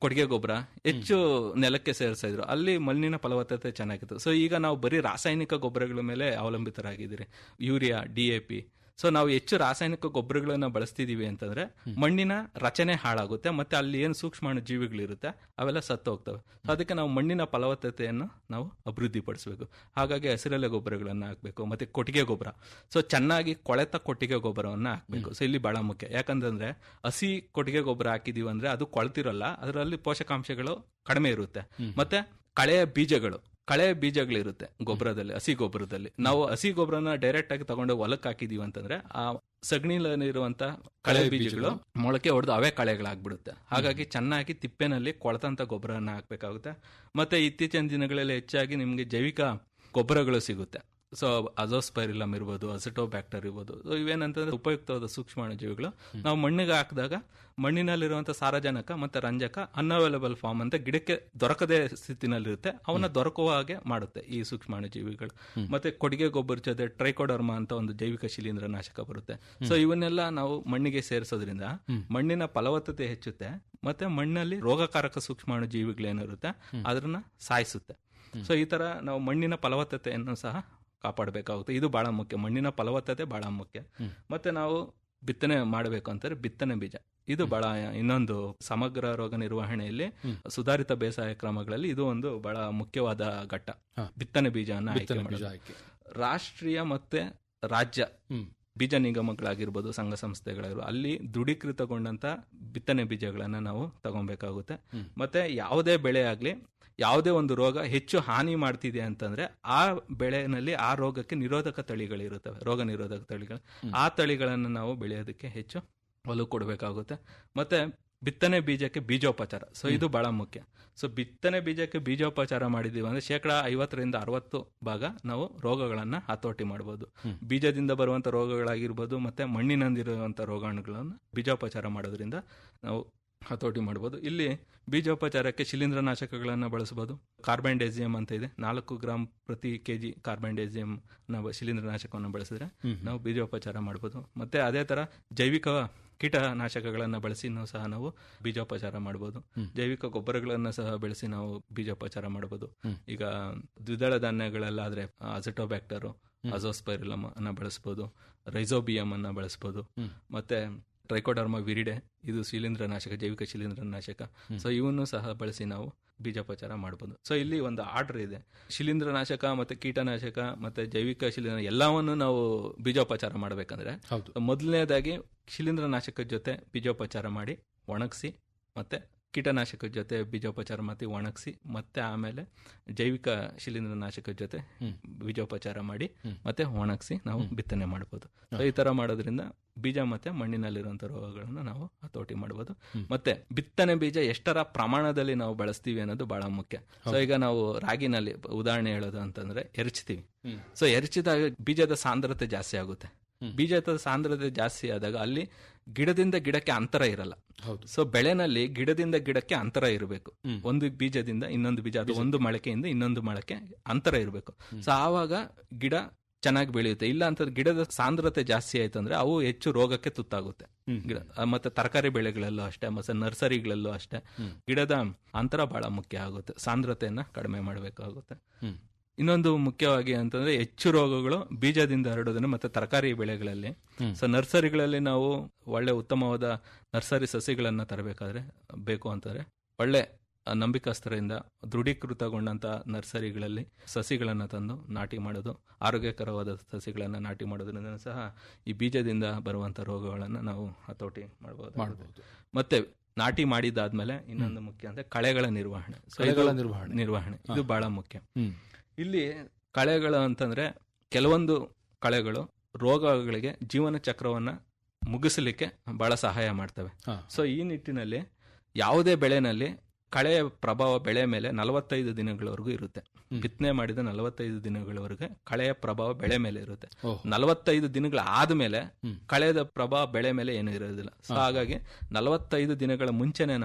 S6: ಕೊಟ್ಟಿಗೆ ಗೊಬ್ಬರ ಹೆಚ್ಚು ನೆಲಕ್ಕೆ ಸೇರಿಸ್ತಾ ಇದ್ರು ಅಲ್ಲಿ ಮಣ್ಣಿನ ಫಲವತ್ತತೆ ಚೆನ್ನಾಗಿತ್ತು ಸೊ ಈಗ ನಾವು ಬರೀ ರಾಸಾಯನಿಕ ಗೊಬ್ಬರಗಳ ಮೇಲೆ ಅವಲಂಬಿತರಾಗಿದ್ದೀರಿ urea D A P so ನಾವು ಹೆಚ್ಚು ರಾಸಾಯನಿಕ ಗೊಬ್ಬರಗಳನ್ನ ಬಳಸ್ತಿದೀವಿ ಅಂತಂದ್ರೆ ಮಣ್ಣಿನ ರಚನೆ ಹಾಳಾಗುತ್ತೆ ಮತ್ತೆ ಅಲ್ಲಿ ಏನು ಸೂಕ್ಷ್ಮಾಣು ಜೀವಿಗಳಿರುತ್ತೆ ಅವೆಲ್ಲ ಸತ್ತು ಹೋಗ್ತವೆ So ಅದಕ್ಕೆ ನಾವು ಮಣ್ಣಿನ ಫಲವತ್ತತೆಯನ್ನು ನಾವು ಅಭಿವೃದ್ಧಿ ಪಡಿಸಬೇಕು ಹಾಗಾಗಿ ಹಸಿರೆಲೆ ಗೊಬ್ಬರಗಳನ್ನ ಹಾಕಬೇಕು ಮತ್ತೆ ಕೊಟ್ಟಿಗೆ ಗೊಬ್ಬರ ಸೊ ಚೆನ್ನಾಗಿ ಕೊಳೆತ ಕೊಟ್ಟಿಗೆ ಗೊಬ್ಬರವನ್ನ ಹಾಕಬೇಕು ಸೊ ಇಲ್ಲಿ ಬಹಳ ಮುಖ್ಯ ಯಾಕಂತಂದ್ರೆ ಹಸಿ ಕೊಟ್ಟಿಗೆ ಗೊಬ್ಬರ ಹಾಕಿದೀವಿ ಅಂದ್ರೆ ಅದು ಕೊಳ್ತಿರಲ್ಲ ಅದರಲ್ಲಿ ಪೋಷಕಾಂಶಗಳು ಕಡಿಮೆ ಇರುತ್ತೆ ಮತ್ತೆ ಕಳೆಯ ಬೀಜಗಳು ಕಳೆ ಬೀಜಗಳಿರುತ್ತೆ ಗೊಬ್ಬರದಲ್ಲಿ ಹಸಿ ಗೊಬ್ಬರದಲ್ಲಿ ನಾವು ಹಸಿ ಗೊಬ್ಬರನ ಡೈರೆಕ್ಟ್ ಆಗಿ ತಗೊಂಡು ಹೊಲಕ್ಕೆ ಹಾಕಿದೀವಿ ಅಂತಂದ್ರೆ ಆ ಸಗಣಿಲಿರುವಂತ ಕಳೆ
S5: ಕಳೆ
S6: ಬೀಜಗಳು ಮೊಳಕೆ ಹೊಡೆದು ಅವೇ ಕಳೆಗಳಾಗ್ಬಿಡುತ್ತೆ ಹಾಗಾಗಿ ಚೆನ್ನಾಗಿ ತಿಪ್ಪೆನಲ್ಲಿ ಕೊಳತಂತ ಗೊಬ್ಬರನ ಹಾಕ್ಬೇಕಾಗುತ್ತೆ ಮತ್ತೆ ಇತ್ತೀಚಿನ ದಿನಗಳಲ್ಲಿ ಹೆಚ್ಚಾಗಿ ನಿಮ್ಗೆ ಜೈವಿಕ ಗೊಬ್ಬರಗಳು ಸಿಗುತ್ತೆ ಸೊ ಅಜೋಸ್ಪೈರಿಲಮ್ ಇರ್ಬೋದು ಅಸಿಟೋಬ್ಯಾಕ್ಟರ್ ಇರ್ಬೋದು ಸೊ ಇವೇನಂತಂದ್ರೆ ಉಪಯುಕ್ತವಾದ ಸೂಕ್ಷ್ಮಾಣು ಜೀವಿಗಳು ನಾವು ಮಣ್ಣಿಗೆ ಹಾಕಿದಾಗ ಮಣ್ಣಿನಲ್ಲಿರುವಂತ ಸಾರಜನಕ ಮತ್ತೆ ರಂಜಕ ಅನ್ಅವೈಲಬಲ್ ಫಾರ್ಮ್ ಅಂತ ಗಿಡಕ್ಕೆ ದೊರಕದೇ ಸ್ಥಿತಿನಲ್ಲಿರುತ್ತೆ ಅವನ್ನ ದೊರಕುವ ಹಾಗೆ ಮಾಡುತ್ತೆ ಈ ಸೂಕ್ಷ್ಮಾಣು ಜೀವಿಗಳು ಮತ್ತೆ ಕೊಟ್ಟಿಗೆ ಗೊಬ್ಬರ ಜೊತೆ ಟ್ರೈಕೋಡರ್ಮಾ ಅಂತ ಒಂದು ಜೈವಿಕ ಶಿಲೀಂಧ್ರ ನಾಶಕ ಬರುತ್ತೆ ಸೊ ಇವನ್ನೆಲ್ಲ ನಾವು ಮಣ್ಣಿಗೆ ಸೇರಿಸೋದ್ರಿಂದ ಮಣ್ಣಿನ ಫಲವತ್ತತೆ ಹೆಚ್ಚುತ್ತೆ ಮತ್ತೆ ಮಣ್ಣಲ್ಲಿ ರೋಗಕಾರಕ ಸೂಕ್ಷ್ಮಾಣು ಜೀವಿಗಳೇನಿರುತ್ತೆ ಅದನ್ನ ಸಾಯಿಸುತ್ತೆ ಸೊ ಈ ತರ ನಾವು ಮಣ್ಣಿನ ಫಲವತ್ತತೆಯನ್ನು ಸಹ ಕಾಪಾಡಬೇಕಾಗುತ್ತೆ ಇದು ಬಹಳ ಮುಖ್ಯ ಮಣ್ಣಿನ ಫಲವತ್ತತೆ ಬಹಳ ಮುಖ್ಯ ಮತ್ತೆ ನಾವು ಬಿತ್ತನೆ ಮಾಡಬೇಕು ಅಂತಾರೆ ಬಿತ್ತನೆ ಬೀಜ ಇದು ಬಹಳ ಇನ್ನೊಂದು ಸಮಗ್ರ ರೋಗ ನಿರ್ವಹಣೆಯಲ್ಲಿ ಸುಧಾರಿತ ಬೇಸಾಯ ಕ್ರಮಗಳಲ್ಲಿ ಇದು ಒಂದು ಬಹಳ ಮುಖ್ಯವಾದ ಘಟ್ಟ
S5: ಹಾ.
S6: ಬಿತ್ತನೆ ಬೀಜವನ್ನು ಆಯ್ಕೆ
S5: ಬಿತ್ತನೆ ಬೀಜ
S6: ಮಾಡೋದು.
S5: ಆಯ್ಕೆ
S6: ರಾಷ್ಟ್ರೀಯ ಮತ್ತೆ ರಾಜ್ಯ
S5: ಹ್ಮ್.
S6: ಬೀಜ ನಿಗಮಗಳಾಗಿರ್ಬೋದು ಸಂಘ ಸಂಸ್ಥೆಗಳಿರ್ಬೋದು ಅಲ್ಲಿ ದೃಢೀಕೃತಗೊಂಡಂತ ಬಿತ್ತನೆ ಬೀಜಗಳನ್ನ ನಾವು ತಗೊಬೇಕಾಗುತ್ತೆ ಮತ್ತೆ ಯಾವುದೇ ಬೆಳೆ ಆಗ್ಲಿ ಯಾವುದೇ ಒಂದು ರೋಗ ಹೆಚ್ಚು ಹಾನಿ ಮಾಡ್ತಿದೆ ಅಂತಂದ್ರೆ ಆ ಬೆಳೆನಲ್ಲಿ ಆ ರೋಗಕ್ಕೆ ನಿರೋಧಕ ತಳಿಗಳಿರುತ್ತವೆ ರೋಗ ನಿರೋಧಕ ತಳಿಗಳು ಆ ತಳಿಗಳನ್ನು ನಾವು ಬೆಳೆಯೋದಕ್ಕೆ ಹೆಚ್ಚು ಒಲವು ಕೊಡಬೇಕಾಗುತ್ತೆ ಮತ್ತೆ ಬಿತ್ತನೆ ಬೀಜಕ್ಕೆ ಬೀಜೋಪಚಾರ ಸೊ ಇದು ಬಹಳ ಮುಖ್ಯ ಸೊ ಬಿತ್ತನೆ ಬೀಜಕ್ಕೆ ಬೀಜೋಪಚಾರ ಮಾಡಿದೀವಿ ಅಂದ್ರೆ ಶೇಕಡ ಐವತ್ತರಿಂದ ಅರವತ್ತು ಭಾಗ ನಾವು ರೋಗಗಳನ್ನ ಹತೋಟಿ ಮಾಡಬಹುದು ಬೀಜದಿಂದ ಬರುವಂತ ರೋಗಗಳಾಗಿರ್ಬೋದು ಮತ್ತೆ ಮಣ್ಣಿನಂದಿರುವಂತ ರೋಗಾಣುಗಳನ್ನು ಬೀಜೋಪಚಾರ ಮಾಡೋದ್ರಿಂದ ನಾವು ಹತೋಟಿ ಮಾಡಬಹುದು ಇಲ್ಲಿ ಬೀಜೋಪಚಾರಕ್ಕೆ ಶಿಲೀಂಧ್ರನಾಶಕಗಳನ್ನು ಬಳಸಬಹುದು ಕಾರ್ಬನ್ ಡೈಸಿಯಂ ಅಂತ ಇದೆ ನಾಲ್ಕು ಗ್ರಾಂ ಪ್ರತಿ ಕೆಜಿ ಕಾರ್ಬನ್ ಡೈಸಿಯಂ ನಾವು ಶಿಲೀಂಧ್ರನಾಶಕವನ್ನು ಬಳಸಿದ್ರೆ ನಾವು ಬೀಜೋಪಚಾರ ಮಾಡಬಹುದು ಮತ್ತೆ ಅದೇ ತರ ಜೈವಿಕ ಕೀಟನಾಶಕಗಳನ್ನು ಬಳಸಿ ನಾವು ಸಹ ನಾವು ಬೀಜೋಪಚಾರ ಮಾಡಬಹುದು ಜೈವಿಕ ಗೊಬ್ಬರಗಳನ್ನು ಸಹ ಬೆಳೆಸಿ ನಾವು ಬೀಜೋಪಚಾರ ಮಾಡಬಹುದು ಈಗ ದ್ವಿದಳ ಧಾನ್ಯಗಳಲ್ಲಾದ್ರೆ ಅಜಟೋಬ್ಯಾಕ್ಟರ್ ಅಜೋಸ್ಪೈರಿಲಮ್ ಅನ್ನ ಬಳಸಬಹುದು ರೈಸೋಬಿಯಂ ಅನ್ನ ಬಳಸಬಹುದು ಮತ್ತೆ ಟ್ರೈಕೋಡರ್ಮಾ ವಿರಿಡೆ ಇದು ಶಿಲೀಂಧ್ರನಾಶಕ ಜೈವಿಕ ಶಿಲೀಂಧ್ರನಾಶಕ ಸೊ ಇವನ್ನು ಸಹ ಬಳಸಿ ನಾವು ಬೀಜೋಪಚಾರ ಮಾಡಬಹುದು ಸೊ ಇಲ್ಲಿ ಒಂದು ಆರ್ಡರ್ ಇದೆ ಶಿಲೀಂಧ್ರನಾಶಕ ಮತ್ತೆ ಕೀಟನಾಶಕ ಮತ್ತೆ ಜೈವಿಕ ಶಿಲೀಂಧ್ರ ಎಲ್ಲವನ್ನು ನಾವು ಬೀಜೋಪಚಾರ ಮಾಡಬೇಕಂದ್ರೆ
S5: ಹೌದು
S6: ಮೊದಲನೇದಾಗಿ ಶಿಲೀಂಧ್ರನಾಶಕದ ಜೊತೆ ಬೀಜೋಪಚಾರ ಮಾಡಿ ಒಣಗಿಸಿ ಮತ್ತೆ ಕೀಟನಾಶಕದ ಜೊತೆ ಬೀಜೋಪಚಾರ ಮಾಡಿ ಒಣಗಿಸಿ ಮತ್ತೆ ಆಮೇಲೆ ಜೈವಿಕ ಶಿಲೀಂಧ್ರನಾಶಕದ ಜೊತೆ ಬೀಜೋಪಚಾರ ಮಾಡಿ ಮತ್ತೆ ಒಣಗಿಸಿ ನಾವು ಬಿತ್ತನೆ ಮಾಡಬಹುದು ಸೊ ಈ ತರ ಮಾಡೋದ್ರಿಂದ ಬೀಜ ಮತ್ತೆ ಮಣ್ಣಿನಲ್ಲಿರುವಂತ ರೋಗಗಳನ್ನು ನಾವು ಹತೋಟಿ ಮಾಡಬಹುದು ಮತ್ತೆ ಬಿತ್ತನೆ ಬೀಜ ಎಷ್ಟರ ಪ್ರಮಾಣದಲ್ಲಿ ನಾವು ಬಳಸ್ತೀವಿ ಅನ್ನೋದು ಬಹಳ ಮುಖ್ಯ ಸೊ ಈಗ ನಾವು ರಾಗಿನಲ್ಲಿ ಉದಾಹರಣೆ ಹೇಳೋದು ಅಂತಂದ್ರೆ ಎರಚ್ತೀವಿ ಸೊ ಎರಚಿದಾಗ ಬೀಜದ ಸಾಂದ್ರತೆ ಜಾಸ್ತಿ ಆಗುತ್ತೆ ಬೀಜದ ಸಾಂದ್ರತೆ ಜಾಸ್ತಿ ಆದಾಗ ಅಲ್ಲಿ ಗಿಡದಿಂದ ಗಿಡಕ್ಕೆ ಅಂತರ ಇರಲ್ಲ
S5: ಹೌದು
S6: ಸೊ ಬೆಳೆನಲ್ಲಿ ಗಿಡದಿಂದ ಗಿಡಕ್ಕೆ ಅಂತರ ಇರಬೇಕು ಒಂದು ಬೀಜದಿಂದ ಇನ್ನೊಂದು ಬೀಜ ಅದು ಒಂದು ಮೊಳಕೆಯಿಂದ ಇನ್ನೊಂದು ಮೊಳಕೆ ಅಂತರ ಇರಬೇಕು ಸೊ ಆವಾಗ ಗಿಡ ಚೆನ್ನಾಗಿ ಬೆಳೆಯುತ್ತೆ ಇಲ್ಲ ಅಂತ ಗಿಡದ ಸಾಂದ್ರತೆ ಜಾಸ್ತಿ ಆಯ್ತು ಅಂದ್ರೆ ಅವು ಹೆಚ್ಚು ರೋಗಕ್ಕೆ ತುತ್ತಾಗುತ್ತೆ ಗಿಡ ಆ, ಮತ್ತೆ ತರಕಾರಿ ಬೆಳೆಗಳಲ್ಲೂ ಅಷ್ಟೇ ಮತ್ತೆ ನರ್ಸರಿಗಳಲ್ಲೂ ಅಷ್ಟೇ ಗಿಡದ ಅಂತರ ಬಹಳ ಮುಖ್ಯ ಆಗುತ್ತೆ ಸಾಂದ್ರತೆಯನ್ನ ಕಡಿಮೆ ಮಾಡಬೇಕಾಗುತ್ತೆ ಇನ್ನೊಂದು ಮುಖ್ಯವಾಗಿ ಅಂತಂದ್ರೆ ಹೆಚ್ಚು ರೋಗಗಳು ಬೀಜದಿಂದ ಹರಡೋದನ್ನು ಮತ್ತೆ ತರಕಾರಿ ಬೆಳೆಗಳಲ್ಲಿ ಸೊ ನರ್ಸರಿಗಳಲ್ಲಿ ನಾವು ಒಳ್ಳೆ ಉತ್ತಮವಾದ ನರ್ಸರಿ ಸಸಿಗಳನ್ನ ತರಬೇಕಾದ್ರೆ ಬೇಕು ಅಂತಂದ್ರೆ ಒಳ್ಳೆ ಆ, ನಂಬಿಕಸ್ಥರಿಂದ ದೃಢೀಕೃತಗೊಂಡಂತ ನರ್ಸರಿಗಳಲ್ಲಿ ಸಸಿಗಳನ್ನ ತಂದು ನಾಟಿ ಮಾಡೋದು ಆರೋಗ್ಯಕರವಾದ ಸಸಿಗಳನ್ನ ನಾಟಿ ಮಾಡೋದ್ರಿಂದ ಸಹ ಈ ಬೀಜದಿಂದ ಬರುವಂತ ರೋಗಗಳನ್ನ ನಾವು ಹತೋಟಿ ಮಾಡಬಹುದು
S5: ಮಾಡಬಹುದು
S6: ಮತ್ತೆ ನಾಟಿ ಮಾಡಿದಾದ್ಮೇಲೆ ಇನ್ನೊಂದು ಮುಖ್ಯ ಅಂದ್ರೆ ಕಳೆಗಳ ನಿರ್ವಹಣೆ So ಇದು-
S5: ಕಳೆಗಳ ನಿರ್ವಹಣೆ.
S6: ನಿರ್ವಹಣೆ ಇದು ಬಹಳ ಮುಖ್ಯ
S5: ಹ್ಮ್
S6: ಇಲ್ಲಿ ಕಳೆಗಳು ಅಂತಂದ್ರೆ ಕೆಲವೊಂದು ಕಳೆಗಳು ರೋಗಗಳಿಗೆ ಜೀವನ ಚಕ್ರವನ್ನ ಮುಗಿಸಲಿಕ್ಕೆ ಬಹಳ ಸಹಾಯ ಮಾಡ್ತವೆ
S5: ಹಾ.
S6: ಸೊ ಈ ನಿಟ್ಟಿನಲ್ಲಿ ಯಾವುದೇ ಬೆಳೆನಲ್ಲಿ ಕಳೆಯ ಪ್ರಭಾವ ಬೆಳೆ ಮೇಲೆ ನಲವತ್ತೈದು ದಿನಗಳವರೆಗೂ ಇರುತ್ತೆ ಬಿತ್ತನೆ ಮಾಡಿದ ನಲವತ್ತೈದು ದಿನಗಳವರೆಗೆ ಕಳೆಯ ಪ್ರಭಾವ ಬೆಳೆ ಮೇಲೆ ಇರುತ್ತೆ
S5: ಓಹ್.
S6: ನಲವತ್ತೈದು ದಿನಗಳ ಆದ್ಮೇಲೆ ಕಳೆದ ಪ್ರಭಾವ ಬೆಳೆ ಮೇಲೆ ಏನು ಇರೋದಿಲ್ಲ ಸೊ ಹಾಗಾಗಿ ನಲವತ್ತೈದು ದಿನಗಳ ಮುಂಚೆನೆ ನಾವು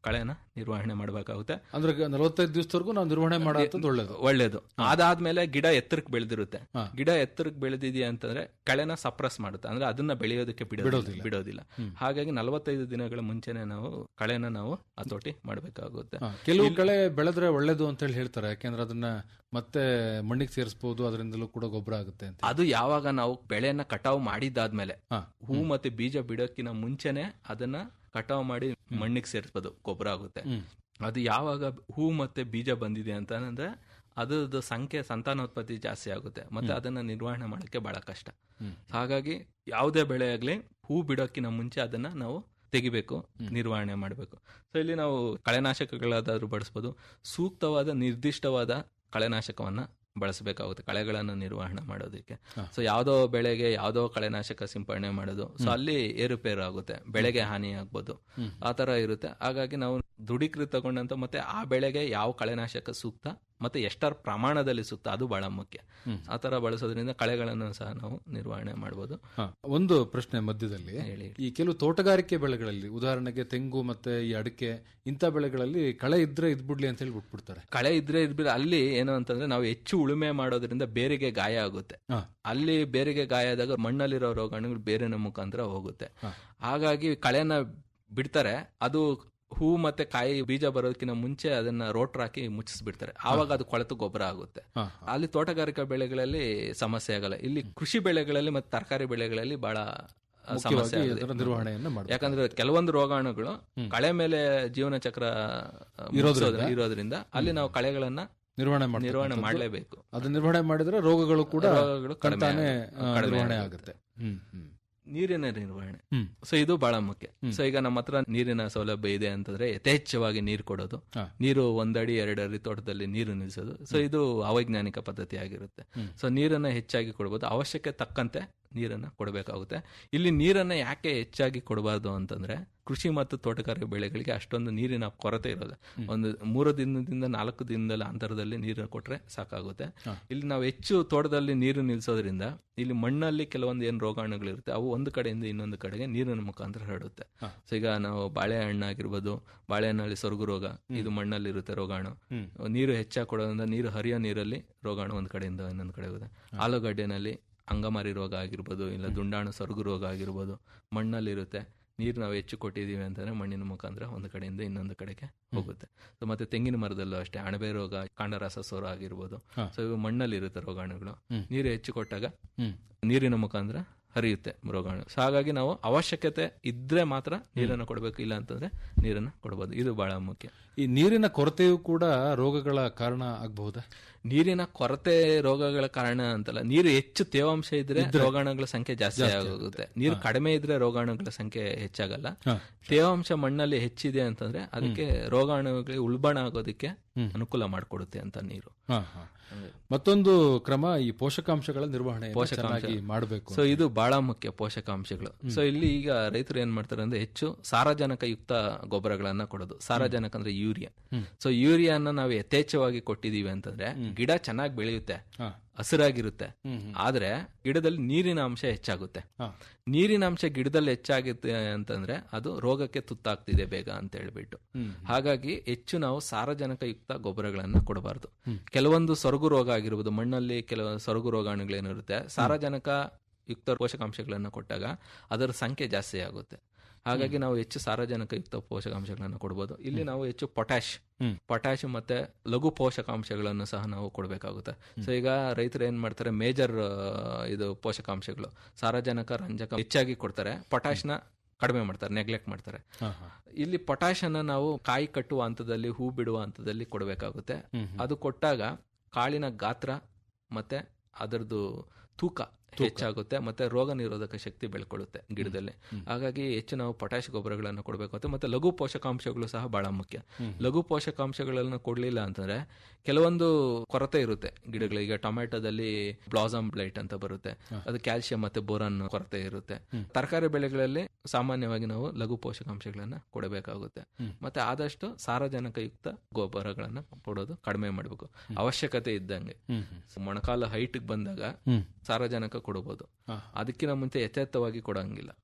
S6: ಕಳೆನ ನಿರ್ವಹಣೆ ಮಾಡಬೇಕಾಗುತ್ತೆ
S5: ಅಂದ್ರೆ ನಲವತ್ತೈದು ದಿವಸದವರೆಗೂ ನಾವು ನಿರ್ವಹಣೆ ಮಾಡೋದು ಒಳ್ಳೇದು
S6: ಒಳ್ಳೇದು ಅದಾದ್ಮೇಲೆ ಗಿಡ ಎತ್ತರಕ್ಕೆ ಬೆಳೆದಿರುತ್ತೆ
S5: ಹಾ.
S6: ಗಿಡ ಎತ್ತರಕ್ಕೆ ಬೆಳೆದಿದೆಯಾ ಅಂತಂದ್ರೆ ಕಳೆನ ಸಪ್ರೆಸ್ ಮಾಡುತ್ತೆ ಅಂದ್ರೆ ಅದನ್ನ ಬೆಳೆಯೋದಕ್ಕೆ ಬಿಡೋದಿಲ್ಲ ಬಿಡೋದಿಲ್ಲ ಹಾಗಾಗಿ ನಲವತ್ತೈದು ದಿನಗಳ ಮುಂಚೆನೆ ನಾವು ಕಳೆನ ನಾವು ಹತೋಟಿ ಮಾಡಬೇಕಾಗುತ್ತೆ
S5: ಹಾ, ಕೆಲವು ಕಳೆ ಬೆಳೆದ್ರೆ ಒಳ್ಳೇದು ಅಂತ ಹೇಳಿ ಹೇಳ್ತಾರೆ ಯಾಕೆಂದ್ರೆ ಅದನ್ನ ಮತ್ತೆ ಮಣ್ಣಿಗೆ ಸೇರಿಸಬಹುದು ಅದರಿಂದಲೂ ಕೂಡ ಗೊಬ್ಬರ ಆಗುತ್ತೆ ಅಂತ
S6: ಅದು ಯಾವಾಗ ನಾವು ಬೆಳೆಯನ್ನ ಕಟಾವು ಮಾಡಿದ್ದಾದ್ಮೇಲೆ
S5: ಹಾ.
S6: ಹೂ ಮತ್ತೆ ಬೀಜ ಬಿಡೋಕ್ಕಿಂತ ಮುಂಚೆನೆ ಅದನ್ನ ಕಟಾವು ಮಾಡಿ ಮಣ್ಣಿಗೆ ಸೇರಿಸ್ಬೋದು ಗೊಬ್ಬರ ಆಗುತ್ತೆ ಅದು ಯಾವಾಗ ಹೂ ಮತ್ತೆ ಬೀಜ ಬಂದಿದೆ ಅಂತ ಅಂದ್ರೆ ಅದ್ರದ್ದು ಸಂಖ್ಯೆ ಸಂತಾನೋತ್ಪತ್ತಿ ಜಾಸ್ತಿ ಆಗುತ್ತೆ ಮತ್ತೆ ಅದನ್ನ ನಿರ್ವಹಣೆ ಮಾಡಕ್ಕೆ ಬಹಳ ಕಷ್ಟ ಹಾಗಾಗಿ ಯಾವುದೇ ಬೆಳೆ ಆಗ್ಲಿ ಹೂ ಬಿಡೋಕ್ಕಿಂತ ಮುಂಚೆ ಅದನ್ನ ನಾವು ತೆಗಿಬೇಕು ನಿರ್ವಹಣೆ ಮಾಡಬೇಕು ಸೊ ಇಲ್ಲಿ ನಾವು ಕಳೆನಾಶಕಗಳಾದ್ರೂ ಬಳಸ್ಬೋದು ಸೂಕ್ತವಾದ ನಿರ್ದಿಷ್ಟವಾದ ಕಳೆನಾಶಕವನ್ನ ಬಳಸಬೇಕಾಗುತ್ತೆ ಕಳೆಗಳನ್ನು ನಿರ್ವಹಣೆ ಮಾಡೋದಕ್ಕೆ ಸೊ ಯಾವ್ದೋ ಬೆಳೆಗೆ ಯಾವ್ದೋ ಕಳೆನಾಶಕ ಸಿಂಪಡಣೆ ಮಾಡೋದು ಸೊ ಅಲ್ಲಿ ಏರುಪೇರು ಆಗುತ್ತೆ ಬೆಳೆಗೆ ಹಾನಿ ಆಗ್ಬೋದು ಆ ತರ ಇರುತ್ತೆ ಹಾಗಾಗಿ ನಾವು ದೃಢೀಕೃತ ತಗೊಂಡಂತ ಮತ್ತೆ ಆ ಬೆಳೆಗೆ ಯಾವ ಕಳೆನಾಶಕ ಸೂಕ್ತ ಮತ್ತೆ ಎಷ್ಟರ ಪ್ರಮಾಣದಲ್ಲಿ ಸೂಕ್ತ ಅದು ಬಹಳ ಮುಖ್ಯ ಆ ತರ ಬಳಸೋದ್ರಿಂದ ಕಳೆಗಳನ್ನು ಸಹ ನಾವು ನಿರ್ವಹಣೆ ಮಾಡಬಹುದು
S5: ಹಾ, ಒಂದು ಪ್ರಶ್ನೆ ಮಧ್ಯದಲ್ಲಿ
S6: ಹೇಳಿ.
S5: ಈ ಕೆಲವು ತೋಟಗಾರಿಕೆ ಬೆಳೆಗಳಲ್ಲಿ ಉದಾಹರಣೆಗೆ ತೆಂಗು ಮತ್ತೆ ಈ ಅಡಿಕೆ ಇಂಥ ಬೆಳೆಗಳಲ್ಲಿ ಕಳೆ ಇದ್ರೆ ಇದ್ಬಿಡ್ಲಿ ಅಂತ ಹೇಳಿ ಬಿಟ್ಬಿಡ್ತಾರೆ
S6: ಕಳೆ ಇದ್ರೆ ಇದ್ಬಿಡ ಅಲ್ಲಿ ಏನು ಅಂತಂದ್ರೆ ನಾವು ಹೆಚ್ಚು ಉಳುಮೆ ಮಾಡೋದ್ರಿಂದ ಬೇರಿಗೆ ಗಾಯ ಆಗುತ್ತೆ
S5: ಹಾ.
S6: ಅಲ್ಲಿ ಬೇರಿಗೆ ಗಾಯ ಆದಾಗ ಮಣ್ಣಲ್ಲಿರೋ ರೋಗಾಣುಗಳು ಬೇರಿನ ಮುಖಾಂತರ ಹೋಗುತ್ತೆ ಹಾಗಾಗಿ ಕಳೆನ ಬಿಡ್ತಾರೆ ಅದು ಹೂ ಮತ್ತೆ ಕಾಯಿ ಬೀಜ ಬರೋದಕ್ಕಿಂತ ಮುಂಚೆ ಅದನ್ನ ರೋಟ್ರ್ ಹಾಕಿ ಮುಚ್ಚಿಸ್ಬಿಡ್ತಾರೆ ಆವಾಗ ಅದು ಕೊಳೆತು ಗೊಬ್ಬರ ಆಗುತ್ತೆ
S5: ಹಾ,
S6: ಅಲ್ಲಿ ತೋಟಗಾರಿಕಾ ಬೆಳೆಗಳಲ್ಲಿ ಸಮಸ್ಯೆ ಆಗಲ್ಲ ಇಲ್ಲಿ ಕೃಷಿ ಬೆಳೆಗಳಲ್ಲಿ ಮತ್ತೆ ತರಕಾರಿ ಬೆಳೆಗಳಲ್ಲಿ ಬಹಳ ಆ, ಸಮಸ್ಯೆ
S5: ಮುಖ್ಯವಾಗಿ
S6: ಆಗುತ್ತೆ.
S5: ಅದರ ನಿರ್ವಹಣೆಯನ್ನ ಮಾಡಬೇಕು
S6: ಯಾಕಂದ್ರೆ ಕೆಲವೊಂದು ರೋಗಾಣುಗಳು ಕಳೆ ಮೇಲೆ ಜೀವನ ಚಕ್ರ ಆ, ಮುಗ್ಸೋದ್ರ- ಇರೋದ್ರಿಂದ ಅಲ್ಲಿ ನಾವು ಕಳೆಗಳನ್ನ
S5: ನಿರ್ವಹಣೆ ಮಾಡ್ತಕ್ಕಂಥದ್ದು.
S6: ನಿರ್ವಹಣೆ ಮಾಡಲೇಬೇಕು
S5: ಅದು ನಿರ್ವಹಣೆ ಮಾಡಿದ್ರೆ ರೋಗಗಳು ಕೂಡ
S6: ರೋಗಗಳು ಕಡಿಮೆ
S5: ತಂತಾನೆ
S6: ಆಗುತ್ತೆ.
S5: ಆ,
S6: ಕಡಿಮೆ
S5: ನಿರ್ವಹಣೆ
S6: ಆಗುತ್ತೆ.
S5: ಆಗುತ್ತೆ ಹ್ಮ್ ಹ್ಮ್
S6: ನೀರಿನ ನಿರ್ವಹಣೆ
S5: ಹ್ಮ್.
S6: ಸೊ ಇದು ಬಹಳ ಮುಖ್ಯ ಸೊ ಈಗ ನಮ್ಮ ಹತ್ರ ನೀರಿನ ಸೌಲಭ್ಯ ಇದೆ ಅಂತಂದ್ರೆ ಯಥೇಚ್ಛವಾಗಿ ನೀರು ಕೊಡೋದು
S5: ಹಾ.
S6: ನೀರು ಒಂದಡಿ ಎರಡಡಿ ತೋಟದಲ್ಲಿ ನೀರು ನಿಲ್ಲಿಸೋದು ಸೊ ಇದು ಅವೈಜ್ಞಾನಿಕ ಪದ್ಧತಿ ಆಗಿರುತ್ತೆ ಸೊ ನೀರನ್ನ ಹೆಚ್ಚಾಗಿ ಕೊಡ್ಬೋದು ಅವಶ್ಯಕ್ಕೆ ತಕ್ಕಂತೆ ನೀರನ್ನ ಕೊಡಬೇಕಾಗುತ್ತೆ ಇಲ್ಲಿ ನೀರನ್ನ ಯಾಕೆ ಹೆಚ್ಚಾಗಿ ಕೊಡಬಾರ್ದು ಅಂತಂದ್ರೆ ಕೃಷಿ ಮತ್ತು ತೋಟಗಾರಿಕೆ ಬೆಳೆಗಳಿಗೆ ಅಷ್ಟೊಂದು ನೀರಿನ ಕೊರತೆ ಇರೋದು ಒಂದು ಮೂರು ದಿನದಿಂದ ನಾಲ್ಕು ದಿನದಲ್ಲಿ ಅಂತರದಲ್ಲಿ ನೀರು ಕೊಟ್ರೆ ಸಾಕಾಗುತ್ತೆ ಇಲ್ಲಿ ನಾವು ಹೆಚ್ಚು ತೋಟದಲ್ಲಿ ನೀರು ನಿಲ್ಲಿಸೋದ್ರಿಂದ ಇಲ್ಲಿ ಮಣ್ಣಲ್ಲಿ ಕೆಲವೊಂದು ಏನು ರೋಗಾಣುಗಳಿರುತ್ತೆ ಅವು ಒಂದು ಕಡೆಯಿಂದ ಇನ್ನೊಂದು ಕಡೆಗೆ ನೀರಿನ ಮುಖಾಂತರ ಹರಡುತ್ತೆ ಸೊ ಈಗ ನಾವು ಬಾಳೆಹಣ್ಣಾಗಿರ್ಬೋದು ಬಾಳೆಹಣ್ಣಲ್ಲಿ ಸೊರಗು ರೋಗ ಇದು ಮಣ್ಣಲ್ಲಿ ಇರುತ್ತೆ ರೋಗಾಣು ನೀರು ಹೆಚ್ಚಾಗಿ ಕೊಡೋದ್ರಿಂದ ನೀರು ಹರಿಯೋ ನೀರಲ್ಲಿ ರೋಗಾಣು ಒಂದ್ ಕಡೆಯಿಂದ ಇನ್ನೊಂದು ಕಡೆ ಹೋಗುತ್ತೆ ಆಲೂಗಡ್ಡೆನಲ್ಲಿ ಅಂಗಮಾರಿ ರೋಗ ಆಗಿರ್ಬೋದು ಇಲ್ಲ ದುಂಡಾಣು ಸೊರಗು ರೋಗ ಆಗಿರ್ಬೋದು ಮಣ್ಣಲ್ಲಿರುತ್ತೆ ನೀರು ನಾವು ಹೆಚ್ಚು ಕೊಟ್ಟಿದ್ದೀವಿ ಅಂತಂದ್ರೆ ಮಣ್ಣಿನ ಮುಖಾಂತರ ಒಂದು ಕಡೆಯಿಂದ ಇನ್ನೊಂದು ಕಡೆಗೆ ಹೋಗುತ್ತೆ ಸೊ ಮತ್ತೆ ತೆಂಗಿನ ಮರದಲ್ಲೂ ಅಷ್ಟೇ ಅಣಬೆ ರೋಗ ಕಾಂಡರಸ ಸೋರ ಆಗಿರ್ಬೋದು ಸೊ ಇವು ಮಣ್ಣಲ್ಲಿ ಇರುತ್ತೆ ರೋಗಾಣುಗಳು ನೀರು ಹೆಚ್ಚು ಕೊಟ್ಟಾಗ ನೀರಿನ ಮುಖಾಂತರ ಹರಿಯುತ್ತೆ ರೋಗಾಣು ಸೊ ಹಾಗಾಗಿ ನಾವು ಅವಶ್ಯಕತೆ ಇದ್ರೆ ಮಾತ್ರ ನೀರನ್ನು ಕೊಡಬೇಕು ಇಲ್ಲ ಅಂತಂದ್ರೆ ನೀರನ್ನು ಕೊಡಬಹುದು ಇದು ಬಹಳ ಮುಖ್ಯ
S5: ಈ ನೀರಿನ ಕೊರತೆಯೂ ಕೂಡ ರೋಗಗಳ ಕಾರಣ ಆಗಬಹುದಾ
S6: ನೀರಿನ ಕೊರತೆ ರೋಗಗಳ ಕಾರಣ ಅಂತಲ್ಲ ನೀರು ಹೆಚ್ಚು ತೇವಾಂಶ ಇದ್ರೆ ರೋಗಾಣುಗಳ ಸಂಖ್ಯೆ ಜಾಸ್ತಿ ಆಗುತ್ತೆ ನೀರು ಕಡಿಮೆ ಇದ್ರೆ ರೋಗಾಣುಗಳ ಸಂಖ್ಯೆ ಹೆಚ್ಚಾಗಲ್ಲ ತೇವಾಂಶ ಮಣ್ಣಲ್ಲಿ ಹೆಚ್ಚಿದೆ ಅಂತಂದ್ರೆ ಅದಕ್ಕೆ ರೋಗಾಣುಗಳಿಗೆ ಉಲ್ಬಣ ಆಗೋದಕ್ಕೆ ಅನುಕೂಲ ಮಾಡಿಕೊಡುತ್ತೆ ಅಂತ ನೀರು
S5: ಹಾ, ಹಾ. ಮತ್ತೊಂದು ಕ್ರಮ ಈ ಪೋಷಕಾಂಶಗಳ ನಿರ್ವಹಣೆ ಚೆನ್ನಾಗಿ ಮಾಡಬೇಕು
S6: ಸೊ ಇದು ಬಹಳ ಮುಖ್ಯ ಪೋಷಕಾಂಶಗಳು ಸೊ ಇಲ್ಲಿ ಈಗ ರೈತರು ಏನ್ ಮಾಡ್ತಾರೆ ಅಂದ್ರೆ ಹೆಚ್ಚು ಸಾರಜನಕ ಯುಕ್ತ ಗೊಬ್ಬರಗಳನ್ನ ಕೊಡೋದು ಸಾರಜನಕ ಅಂದ್ರೆ ಯೂರಿಯಾ ಸೊ ಯೂರಿಯಾನ ನಾವು ಯಥೇಚ್ಛವಾಗಿ ಕೊಟ್ಟಿದೀವಿ ಅಂತಂದ್ರೆ ಗಿಡ ಚೆನ್ನಾಗಿ ಬೆಳೆಯುತ್ತೆ ಹಸಿರಾಗಿರುತ್ತೆ ಆದ್ರೆ ಗಿಡದಲ್ಲಿ ನೀರಿನ ಅಂಶ ಹೆಚ್ಚಾಗುತ್ತೆ ನೀರಿನ ಅಂಶ ಗಿಡದಲ್ಲಿ ಹೆಚ್ಚಾಗುತ್ತೆ ಅಂತಂದ್ರೆ ಅದು ರೋಗಕ್ಕೆ ತುತ್ತಾಗ್ತಿದೆ ಬೇಗ ಅಂತ ಹೇಳ್ಬಿಟ್ಟು ಹಾಗಾಗಿ ಹೆಚ್ಚು ನಾವು ಸಾರಜನಕ ಯುಕ್ತ ಗೊಬ್ಬರಗಳನ್ನ ಕೊಡಬಾರ್ದು ಕೆಲವೊಂದು ಸೊರಗು ರೋಗ ಆಗಿರ್ಬೋದು ಮಣ್ಣಲ್ಲಿ ಕೆಲವು ಸೊರಗು ರೋಗಾಣುಗಳೇನಿರುತ್ತೆ ಸಾರಜನಕ ಯುಕ್ತ ಪೋಷಕಾಂಶಗಳನ್ನು ಕೊಟ್ಟಾಗ ಅದರ ಸಂಖ್ಯೆ ಜಾಸ್ತಿ ಆಗುತ್ತೆ ಹಾಗಾಗಿ ನಾವು ಹೆಚ್ಚು ಸಾರಜನಕ ಯುಕ್ತ ಪೋಷಕಾಂಶಗಳನ್ನು ಕೊಡಬಹುದು ಇಲ್ಲಿ ನಾವು ಹೆಚ್ಚು ಪೊಟ್ಯಾಶ್ ಪೊಟ್ಯಾಶ್ ಮತ್ತೆ ಲಘು ಪೋಷಕಾಂಶಗಳನ್ನು ಸಹ ನಾವು ಕೊಡಬೇಕಾಗುತ್ತೆ ಸೊ ಈಗ ರೈತರು ಏನ್ ಮಾಡ್ತಾರೆ ಮೇಜರ್ ಇದು ಪೋಷಕಾಂಶಗಳು ಸಾರಜನಕ ರಂಜಕ ಹೆಚ್ಚಾಗಿ ಕೊಡ್ತಾರೆ ಪೊಟ್ಯಾಶ್ನ ಕಡಿಮೆ ಮಾಡ್ತಾರೆ ನೆಗ್ಲೆಕ್ಟ್ ಮಾಡ್ತಾರೆ ಇಲ್ಲಿ ಪೊಟ್ಯಾಶ್ ಅನ್ನ ನಾವು ಕಾಯಿ ಕಟ್ಟುವ ಹಂತದಲ್ಲಿ ಹೂ ಬಿಡುವ ಹಂತದಲ್ಲಿ ಕೊಡಬೇಕಾಗುತ್ತೆ ಅದು ಕೊಟ್ಟಾಗ ಕಾಳಿನ ಗಾತ್ರ ಮತ್ತೆ ಅದರದ್ದು ತೂಕ ಹೆಚ್ಚಾಗುತ್ತೆ ಮತ್ತೆ ರೋಗ ನಿರೋಧಕ ಶಕ್ತಿ ಬೆಳ್ಕೊಳ್ಳುತ್ತೆ ಗಿಡದಲ್ಲಿ ಹಾಗಾಗಿ ಹೆಚ್ಚು ನಾವು ಪೊಟ್ಯಾಶ್ ಗೊಬ್ಬರಗಳನ್ನು ಕೊಡಬೇಕಾಗುತ್ತೆ ಮತ್ತೆ ಲಘು ಪೋಷಕಾಂಶಗಳು ಸಹ ಬಹಳ ಮುಖ್ಯ ಲಘು ಪೋಷಕಾಂಶಗಳನ್ನು ಕೊಡ್ಲಿಲ್ಲ ಅಂತಂದ್ರೆ ಕೆಲವೊಂದು ಕೊರತೆ ಇರುತ್ತೆ ಗಿಡಗಳಿಗೆ ಟೊಮ್ಯಾಟೋದಲ್ಲಿ ಬ್ಲಾಸಮ್ ಬ್ಲೈಟ್ ಅಂತ ಬರುತ್ತೆ ಅದು ಕ್ಯಾಲ್ಸಿಯಂ ಮತ್ತೆ ಬೋರಾನ್ ಕೊರತೆ ಇರುತ್ತೆ ತರಕಾರಿ ಬೆಳೆಗಳಲ್ಲಿ ಸಾಮಾನ್ಯವಾಗಿ ನಾವು ಲಘು ಪೋಷಕಾಂಶಗಳನ್ನ ಕೊಡಬೇಕಾಗುತ್ತೆ ಮತ್ತೆ ಆದಷ್ಟು ಸಾರಜನಕ ಯುಕ್ತ ಗೊಬ್ಬರಗಳನ್ನ ಕೊಡೋದು ಕಡಿಮೆ ಮಾಡಬೇಕು ಅವಶ್ಯಕತೆ ಇದ್ದಂಗೆ ಮೊಣಕಾಲ ಹೈಟ್ ಬಂದಾಗ ಸಾರಜನಕ ಕೊಡಬಹುದು ಅದಕ್ಕಿಂತ ಮುಂಚೆ ಯಥೇಚ್ಛವಾಗಿ ಕೊಡಂಗಿಲ್ಲ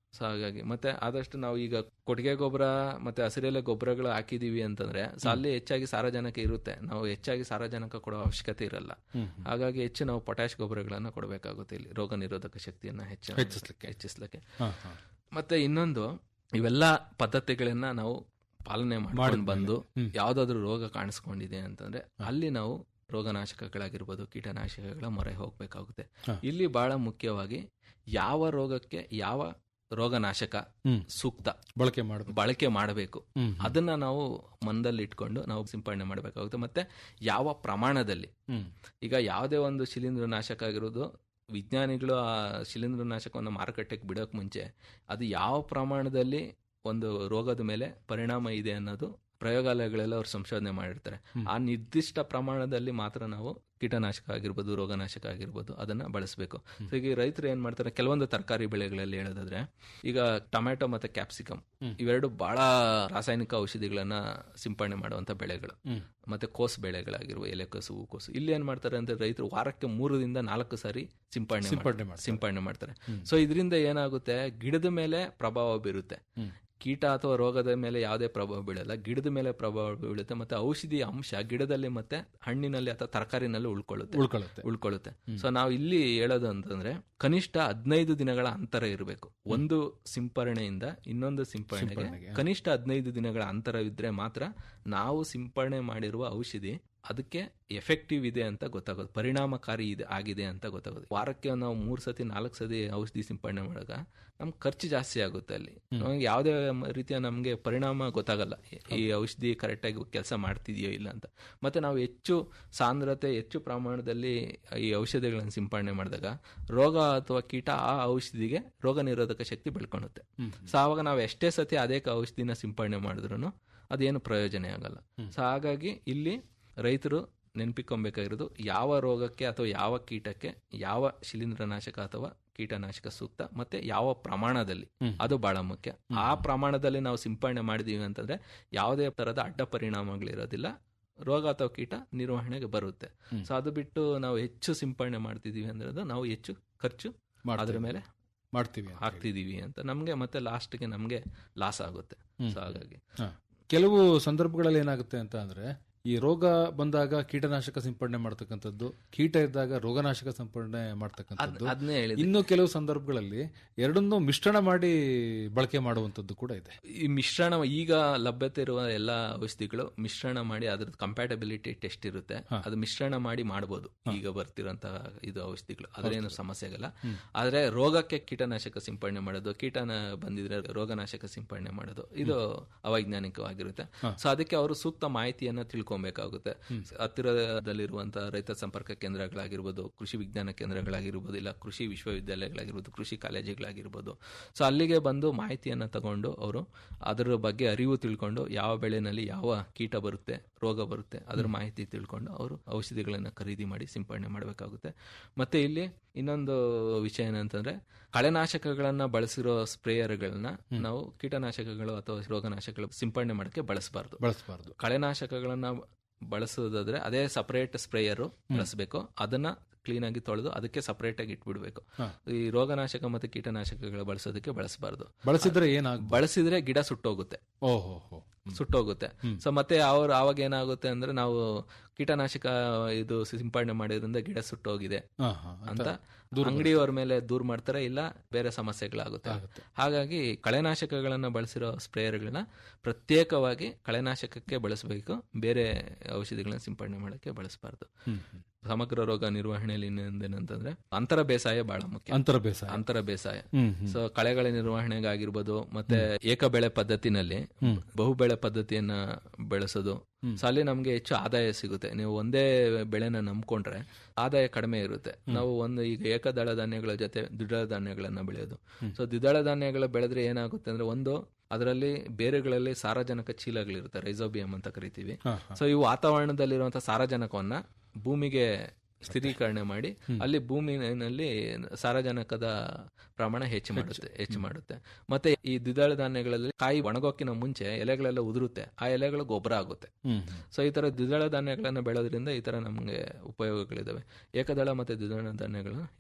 S6: ಸೊ ಹಾಗಾಗಿ ಮತ್ತೆ ಆದಷ್ಟು ನಾವು ಈಗ ಕೊಟ್ಟಿಗೆ ಗೊಬ್ಬರ ಮತ್ತೆ ಹಸಿರೆಲೆ ಗೊಬ್ಬರಗಳು ಹಾಕಿದೀವಿ ಅಂತಂದ್ರೆ ಸೊ ಅಲ್ಲಿ ಹೆಚ್ಚಾಗಿ ಸಾರಜನಕ ಇರುತ್ತೆ ನಾವು ಹೆಚ್ಚಾಗಿ ಸಾರಜನಕ ಕೊಡೋ ಅವಶ್ಯಕತೆ ಇರಲ್ಲ ಹಾಗಾಗಿ ಹೆಚ್ಚು ನಾವು ಪೊಟ್ಯಾಶ್ ಗೊಬ್ಬರಗಳನ್ನ ಕೊಡಬೇಕಾಗುತ್ತೆ ಇಲ್ಲಿ ರೋಗ ನಿರೋಧಕ ಶಕ್ತಿಯನ್ನ ಹೆಚ್ಚು
S5: ಹೆಚ್ಚಿಸ್ಲಿಕ್ಕೆ.
S6: ಹೆಚ್ಚಿಸ್ಲಿಕ್ಕೆ
S5: ಹಾ, ಹಾ.
S6: ಮತ್ತೆ ಇನ್ನೊಂದು ಇವೆಲ್ಲ ಪದ್ಧತಿಗಳನ್ನ ನಾವು ಪಾಲನೆ ಮಾಡ್ಕೊಂಡು
S5: ಮಾಡಿದ್ಮೇಲೆ.
S6: ಬಂದು
S5: ಹ್ಮ್.
S6: ಯಾವ್ದಾದ್ರು ರೋಗ ಕಾಣಿಸ್ಕೊಂಡಿದೆ ಅಂತಂದ್ರೆ ಅಲ್ಲಿ ನಾವು ರೋಗನಾಶಕಗಳಾಗಿರ್ಬೋದು ಕೀಟನಾಶಕಗಳ ಮೊರೆ ಹೋಗ್ಬೇಕಾಗುತ್ತೆ
S5: ಹಾ.
S6: ಇಲ್ಲಿ ಬಹಳ ಮುಖ್ಯವಾಗಿ ಯಾವ ರೋಗಕ್ಕೆ ಯಾವ ರೋಗನಾಶಕ
S5: ಹ್ಮ್.
S6: ಸೂಕ್ತ
S5: ಬಳಕೆ ಮಾಡಬೇಕು
S6: ಬಳಕೆ ಮಾಡಬೇಕು
S5: ಹ್ಮ್.
S6: ಅದನ್ನ ನಾವು ಮನದಲ್ಲಿ ಇಟ್ಕೊಂಡು ನಾವು ಸಿಂಪಡಣೆ ಮಾಡಬೇಕಾಗುತ್ತೆ ಮತ್ತೆ ಯಾವ ಪ್ರಮಾಣದಲ್ಲಿ
S5: ಹ್ಮ್.
S6: ಈಗ ಯಾವುದೇ ಒಂದು ಶಿಲೀಂಧ್ರ ನಾಶಕ ಆಗಿರೋದು ವಿಜ್ಞಾನಿಗಳು ಆ ಶಿಲೀಂಧ್ರ ನಾಶಕವನ್ನು ಮಾರುಕಟ್ಟೆಗೆ ಬಿಡೋಕ್ ಮುಂಚೆ ಅದು ಯಾವ ಪ್ರಮಾಣದಲ್ಲಿ ಒಂದು ರೋಗದ ಮೇಲೆ ಪರಿಣಾಮ ಇದೆ ಅನ್ನೋದು ಪ್ರಯೋಗಾಲಯಗಳೆಲ್ಲ ಅವ್ರು ಸಂಶೋಧನೆ ಮಾಡಿರ್ತಾರೆ ಆ ನಿರ್ದಿಷ್ಟ ಪ್ರಮಾಣದಲ್ಲಿ ಮಾತ್ರ ನಾವು ಕೀಟನಾಶಕ ಆಗಿರ್ಬೋದು ರೋಗನಾಶಕ ಆಗಿರ್ಬೋದು ಅದನ್ನ ಬಳಸಬೇಕು ಸೊ ಈಗ ರೈತರು ಏನ್ ಮಾಡ್ತಾರೆ ಕೆಲವೊಂದು ತರಕಾರಿ ಬೆಳೆಗಳಲ್ಲಿ ಹೇಳೋದಾದ್ರೆ ಈಗ ಟೊಮ್ಯಾಟೊ ಮತ್ತೆ ಕ್ಯಾಪ್ಸಿಕಮ್ ಇವೆರಡು ಬಹಳ ರಾಸಾಯನಿಕ ಔಷಧಿಗಳನ್ನ ಸಿಂಪಡಣೆ ಮಾಡುವಂತ ಬೆಳೆಗಳು
S5: ಹ್ಮ್.
S6: ಮತ್ತೆ ಕೋಸು ಬೆಳೆಗಳಾಗಿರುವ ಎಲೆಕೋಸು ಹೂಕೋಸು ಇಲ್ಲಿ ಏನ್ ಮಾಡ್ತಾರೆ ಅಂದ್ರೆ ರೈತರು ವಾರಕ್ಕೆ ಮೂರರಿಂದ ನಾಲ್ಕು ಸಾರಿ ಸಿಂಪಡಣೆ
S5: ಸಿಂಪಡಣೆ
S6: ಮಾಡ್-
S5: ಮಾಡ್ತಾರೆ.
S6: ಸಿಂಪಡಣೆ ಮಾಡ್ತಾರೆ ಸೊ ಇದರಿಂದ ಏನಾಗುತ್ತೆ ಗಿಡದ ಮೇಲೆ ಪ್ರಭಾವ ಬೀರುತ್ತೆ
S5: ಹ್ಮ್.
S6: ಕೀಟ ಅಥವಾ ರೋಗದ ಮೇಲೆ ಯಾವುದೇ ಪ್ರಭಾವ ಬೀಳಲ್ಲ ಗಿಡದ ಮೇಲೆ ಪ್ರಭಾವ ಬೀಳುತ್ತೆ ಮತ್ತೆ ಔಷಧಿಯ ಅಂಶ ಗಿಡದಲ್ಲಿ ಮತ್ತೆ ಹಣ್ಣಿನಲ್ಲಿ ಅಥವಾ ತರಕಾರಿನಲ್ಲಿ ಉಳ್ಕೊಳ್ಳುತ್ತೆ
S5: ಉಳ್ಕೊಳ್ಳುತ್ತೆ
S6: ಉಳ್ಕೊಳ್ಳುತ್ತೆ ಸೊ ನಾವು ಇಲ್ಲಿ ಹೇಳೋದು ಅಂತಂದ್ರೆ ಕನಿಷ್ಠ ಹದಿನೈದು ದಿನಗಳ ಅಂತರ ಇರಬೇಕು ಒಂದು ಸಿಂಪರಣೆಯಿಂದ ಇನ್ನೊಂದು ಸಿಂಪರಣೆಗೆ
S5: ಸಿಂಪರಣೆಗೆ.
S6: ಕನಿಷ್ಠ ಹದಿನೈದು ದಿನಗಳ ಅಂತರವಿದ್ರೆ ಮಾತ್ರ ನಾವು ಸಿಂಪರಣೆ ಮಾಡಿರುವ ಔಷಧಿ ಅದಕ್ಕೆ ಎಫೆಕ್ಟಿವ್ ಇದೆ ಅಂತ ಗೊತ್ತಾಗೋದು ಪರಿಣಾಮಕಾರಿ ಇದೆ ಆಗಿದೆ ಅಂತ ಗೊತ್ತಾಗೋದು ವಾರಕ್ಕೆ ನಾವು ಮೂರ್ ಸತಿ ನಾಲ್ಕು ಸತಿ ಔಷಧಿ ಸಿಂಪಡಣೆ ಮಾಡಿದಾಗ ನಮ್ ಖರ್ಚು ಜಾಸ್ತಿ ಆಗುತ್ತೆ ಅಲ್ಲಿ ನಮಗೆ ಯಾವುದೇ ಮ- ರೀತಿಯ ನಮಗೆ ಪರಿಣಾಮ ಗೊತ್ತಾಗಲ್ಲ ಈ ಔಷಧಿ ಕರೆಕ್ಟಾಗಿ ಕೆಲಸ ಮಾಡ್ತಿದೆಯೋ ಇಲ್ಲ ಅಂತ ಮತ್ತೆ ನಾವು ಹೆಚ್ಚು ಸಾಂದ್ರತೆ ಹೆಚ್ಚು ಪ್ರಮಾಣದಲ್ಲಿ ಈ ಔಷಧಿಗಳನ್ನು ಸಿಂಪಡಣೆ ಮಾಡಿದಾಗ ರೋಗ ಅಥವಾ ಕೀಟ ಆ ಔಷಧಿಗೆ ರೋಗ ನಿರೋಧಕ ಶಕ್ತಿ ಬೆಳ್ಕೊಳುತ್ತೆ ಸೊ ಆವಾಗ ನಾವು ಎಷ್ಟೇ ಸತಿ ಅದೇ ಔಷಧಿನ ಸಿಂಪಡಣೆ ಮಾಡಿದ್ರು ಅದೇನು ಪ್ರಯೋಜನ ಆಗಲ್ಲ ಸೊ ಹಾಗಾಗಿ ಇಲ್ಲಿ ರೈತರು ನೆನಪಿಕೊಬೇಕಾಗಿರೋದು ಯಾವ ರೋಗಕ್ಕೆ ಅಥವಾ ಯಾವ ಕೀಟಕ್ಕೆ ಯಾವ ಶಿಲೀಂಧ್ರನಾಶಕ ಅಥವಾ ಕೀಟನಾಶಕ ಸೂಕ್ತ ಮತ್ತೆ ಯಾವ ಪ್ರಮಾಣದಲ್ಲಿ ಅದು ಬಹಳ ಮುಖ್ಯ ಆ ಪ್ರಮಾಣದಲ್ಲಿ ನಾವು ಸಿಂಪಡಣೆ ಮಾಡಿದೀವಿ ಅಂತಂದ್ರೆ ಯಾವುದೇ ತರದ ಅಡ್ಡ ಪರಿಣಾಮಗಳಿರೋದಿಲ್ಲ ರೋಗ ಅಥವಾ ಕೀಟ ನಿರ್ವಹಣೆಗೆ ಬರುತ್ತೆ ಸೊ ಅದು ಬಿಟ್ಟು ನಾವು ಹೆಚ್ಚು ಸಿಂಪಡಣೆ ಮಾಡ್ತಿದೀವಿ ಅಂದ್ರೆ ನಾವು ಹೆಚ್ಚು ಖರ್ಚು
S5: ಮಾಡ್ತೀವಿ.
S6: ಅದ್ರ ಮೇಲೆ
S5: ಮಾಡ್ತೀವಿ ಅಂತ ಹೇಳಿ.
S6: ಹಾಕ್ತಿದೀವಿ ಅಂತ ನಮ್ಗೆ ಮತ್ತೆ ಲಾಸ್ಟ್ಗೆ ನಮ್ಗೆ ಲಾಸ್ ಆಗುತ್ತೆ ಸೊ ಹಾಗಾಗಿ
S5: ಹಾ. ಕೆಲವು ಸಂದರ್ಭಗಳಲ್ಲಿ ಏನಾಗುತ್ತೆ ಅಂತ ಅಂದ್ರೆ ಈ ರೋಗ ಬಂದಾಗ ಕೀಟನಾಶಕ ಸಿಂಪಡಣೆ ಮಾಡ್ತಕ್ಕಂಥದ್ದು ಕೀಟ ಇದ್ದಾಗ ರೋಗನಾಶಕ ಸಿಂಪಡಣೆ ಮಾಡ್ತಕ್ಕಂಥದ್ದು
S6: ಅದನ್ನೇ ಹೇಳಿದೆ
S5: ಇನ್ನು ಕೆಲವು ಸಂದರ್ಭಗಳಲ್ಲಿ ಎರಡನ್ನೂ ಮಿಶ್ರಣ ಮಾಡಿ ಬಳಕೆ ಮಾಡುವಂತದ್ದು ಕೂಡ ಇದೆ
S6: ಈ ಮಿಶ್ರಣ ಈಗ ಲಭ್ಯತೆ ಇರುವ ಎಲ್ಲಾ ಔಷಧಿಗಳು ಮಿಶ್ರಣ ಮಾಡಿ ಅದ್ರದ್ದು ಕಂಪ್ಯಾಟಬಿಲಿಟಿ ಟೆಸ್ಟ್ ಇರುತ್ತೆ ಅದು ಮಿಶ್ರಣ ಮಾಡಿ ಮಾಡಬಹುದು ಈಗ ಬರ್ತಿರೋಂತಹ ಇದು ಔಷಧಿಗಳು ಅದ್ರೇನು ಸಮಸ್ಯೆ ಆಗಲ್ಲ ಆದ್ರೆ ರೋಗಕ್ಕೆ ಕೀಟನಾಶಕ ಸಿಂಪಡಣೆ ಮಾಡೋದು ಕೀಟನ ಬಂದಿದ್ರೆ ರೋಗನಾಶಕ ಸಿಂಪಡಣೆ ಮಾಡೋದು ಇದು ಅವೈಜ್ಞಾನಿಕವಾಗಿರುತ್ತೆ ಸೊ ಅದಕ್ಕೆ ಅವರು ಸೂಕ್ತ ಮಾಹಿತಿಯನ್ನ ತಿಳ್ಕೊಬೇಕಾಗುತ್ತೆ ಹತ್ತಿರದಲ್ಲಿರುವಂತಹ ರೈತ ಸಂಪರ್ಕ ಕೇಂದ್ರಗಳಾಗಿರ್ಬೋದು ಕೃಷಿ ವಿಜ್ಞಾನ ಕೇಂದ್ರಗಳಾಗಿರ್ಬೋದು ಇಲ್ಲ ಕೃಷಿ ವಿಶ್ವವಿದ್ಯಾಲಯಗಳಾಗಿರ್ಬೋದು ಕೃಷಿ ಕಾಲೇಜುಗಳಾಗಿರ್ಬೋದು ಸೊ ಅಲ್ಲಿಗೆ ಬಂದು ಮಾಹಿತಿಯನ್ನ ತಗೊಂಡು ಅವರು ಅದರ ಬಗ್ಗೆ ಅರಿವು ತಿಳ್ಕೊಂಡು ಯಾವ ಬೆಳೆನಲ್ಲಿ ಯಾವ ಕೀಟ ಬರುತ್ತೆ ರೋಗ ಬರುತ್ತೆ ಅದರ ಮಾಹಿತಿ ತಿಳ್ಕೊಂಡು ಅವರು ಔಷಧಿಗಳನ್ನ ಖರೀದಿ ಮಾಡಿ ಸಿಂಪಡಣೆ ಮಾಡಬೇಕಾಗುತ್ತೆ ಮತ್ತೆ ಇಲ್ಲಿ ಇನ್ನೊಂದು ವಿಷಯ ಏನಂತಂದ್ರೆ ಕಳೆನಾಶಕಗಳನ್ನ ಬಳಸಿರೋ ಸ್ಪ್ರೇಯರ್ಗಳನ್ನ ನಾವು ಕೀಟನಾಶಕಗಳು ಅಥವಾ ರೋಗನಾಶಕಗಳು ಸಿಂಪಡಣೆ ಮಾಡಕ್ಕೆ ಬಳಸಬಾರ್ದು
S5: ಬಳಸಬಾರ್ದು
S6: ಕಳೆನಾಶಕಗಳನ್ನ ಬಳಸೋದಾದ್ರೆ ಅದೇ ಸಪರೇಟ್ ಸ್ಪ್ರೇಯರ್ ಬಳಸಬೇಕು ಅದನ್ನ ಕ್ಲೀನ್ ಆಗಿ ತೊಳೆದು ಅದಕ್ಕೆ ಸಪರೇಟ್ ಆಗಿ ಇಟ್ಬಿಡ್ಬೇಕು ಈ ರೋಗನಾಶಕ ಮತ್ತೆ ಕೀಟನಾಶಕಗಳು ಬಳಸೋದಕ್ಕೆ ಬಳಸಬಾರ್ದು
S5: ಬಳಸಿದ್ರೆ ಏನಾಗ
S6: ಬಳಸಿದ್ರೆ ಗಿಡ ಸುಟ್ಟೋಗುತ್ತೆ
S5: ಓಹೋ ಹೋ
S6: ಸುಟ್ಟೋಗುತ್ತೆ ಸೊ ಮತ್ತೆ ಅವ್ರು ಅವಾಗ ಏನಾಗುತ್ತೆ ಅಂದ್ರೆ ನಾವು ಕೀಟನಾಶಕ ಇದು ಸಿಂಪಡಣೆ ಮಾಡಿದ್ರಿಂದ ಗಿಡ ಸುಟ್ಟೋಗಿದೆ
S5: ಹಾ, ಹಾ.
S6: ಅಂತ ಅಂಗಡಿಯವರ ಮೇಲೆ ದೂರ ಮಾಡ್ತಾರೆ ಇಲ್ಲ ಬೇರೆ ಸಮಸ್ಯೆಗಳಾಗುತ್ತೆ ಹಾಗಾಗಿ ಕಳೆನಾಶಕಗಳನ್ನ ಬಳಸಿರೋ ಸ್ಪ್ರೇಯರ್ಗಳನ್ನ ಪ್ರತ್ಯೇಕವಾಗಿ ಕಳೆನಾಶಕಕ್ಕೆ ಬಳಸಬೇಕು ಬೇರೆ ಔಷಧಿಗಳನ್ನ ಸಿಂಪಡಣೆ ಮಾಡಕ್ಕೆ ಬಳಸಬಾರ್ದು
S5: ಹ್ಮ್, ಹ್ಮ್.
S6: ಸಮಗ್ರ ರೋಗ ನಿರ್ವಹಣೆಯಲ್ಲಿ ಇನ್ನೊಂದೇನಂತಂದ್ರೆ ಅಂತರ ಬೇಸಾಯ ಬಹಳ ಮುಖ್ಯ
S5: ಅಂತರ ಬೇಸಾಯ
S6: ಅಂತರ ಬೇಸಾಯ
S5: ಹ್ಮ್, ಹ್ಮ್.
S6: ಸೊ ಕಳೆಗಳ ನಿರ್ವಹಣೆಗಾಗಿರ್ಬೋದು ಮತ್ತೆ ಏಕ ಬೆಳೆ ಪದ್ಧತಿನಲ್ಲಿ ಬಹುಬೆಳೆ ಪದ್ಧತಿಯನ್ನ ಬೆಳೆಸೋದು ಸೊ ಅಲ್ಲಿ ನಮ್ಗೆ ಹೆಚ್ಚು ಆದಾಯ ಸಿಗುತ್ತೆ ನೀವು ಒಂದೇ ಬೆಳೆನ ನಂಬ್ಕೊಂಡ್ರೆ ಆದಾಯ ಕಡಿಮೆ ಇರುತ್ತೆ ನಾವು ಒಂದು ಈಗ ಏಕದಳ ಧಾನ್ಯಗಳ ಜೊತೆ ದ್ವಿದಳ ಧಾನ್ಯಗಳನ್ನ ಬೆಳೆಯೋದು ಸೊ ದ್ವಿದಳ ಧಾನ್ಯಗಳ ಬೆಳೆದ್ರೆ ಏನಾಗುತ್ತೆ ಅಂದ್ರೆ ಒಂದು ಅದರಲ್ಲಿ ಬೇರುಗಳಲ್ಲಿ ಸಾರಜನಕ ಚೀಲಗಳಿರುತ್ತೆ ರೈಸೋಬಿಯಂ ಅಂತ ಕರಿತೀವಿ ಸೊ ಇವು ವಾತಾವರಣದಲ್ಲಿರುವಂತಹ ಸಾರಜನಕವನ್ನ ಭೂಮಿಗೆ ಸ್ಥಿರೀಕರಣೆ ಮಾಡಿ ಅಲ್ಲಿ ಭೂಮಿನಲ್ಲಿ ಸಾರಜನಕದ ಪ್ರಮಾಣ ಹೆಚ್ಚು ಮಾಡುತ್ತೆ ಹೆಚ್ಚು ಮಾಡುತ್ತೆ ಮತ್ತೆ ಈ ದ್ವಿದಳ ಧಾನ್ಯಗಳಲ್ಲಿ ಕಾಯಿ ಒಣಗೋಕಿನ ಮುಂಚೆ ಎಲೆಗಳೆಲ್ಲ ಉದುರುತ್ತೆ ಆ ಎಲೆಗಳು ಗೊಬ್ಬರ ಆಗುತ್ತೆ
S5: ಹ್ಮ್
S6: ಸೊ ಈ ತರ ದ್ವಿದಳ ಧಾನ್ಯಗಳನ್ನ ಬೆಳೆಯೋದ್ರಿಂದ ಈ ತರ ನಮಗೆ ಉಪಯೋಗಗಳಿದಾವೆ ಏಕದಳ ಮತ್ತೆ ದ್ವಿದಳ ಧಾನ್ಯಗಳು ಎರಡು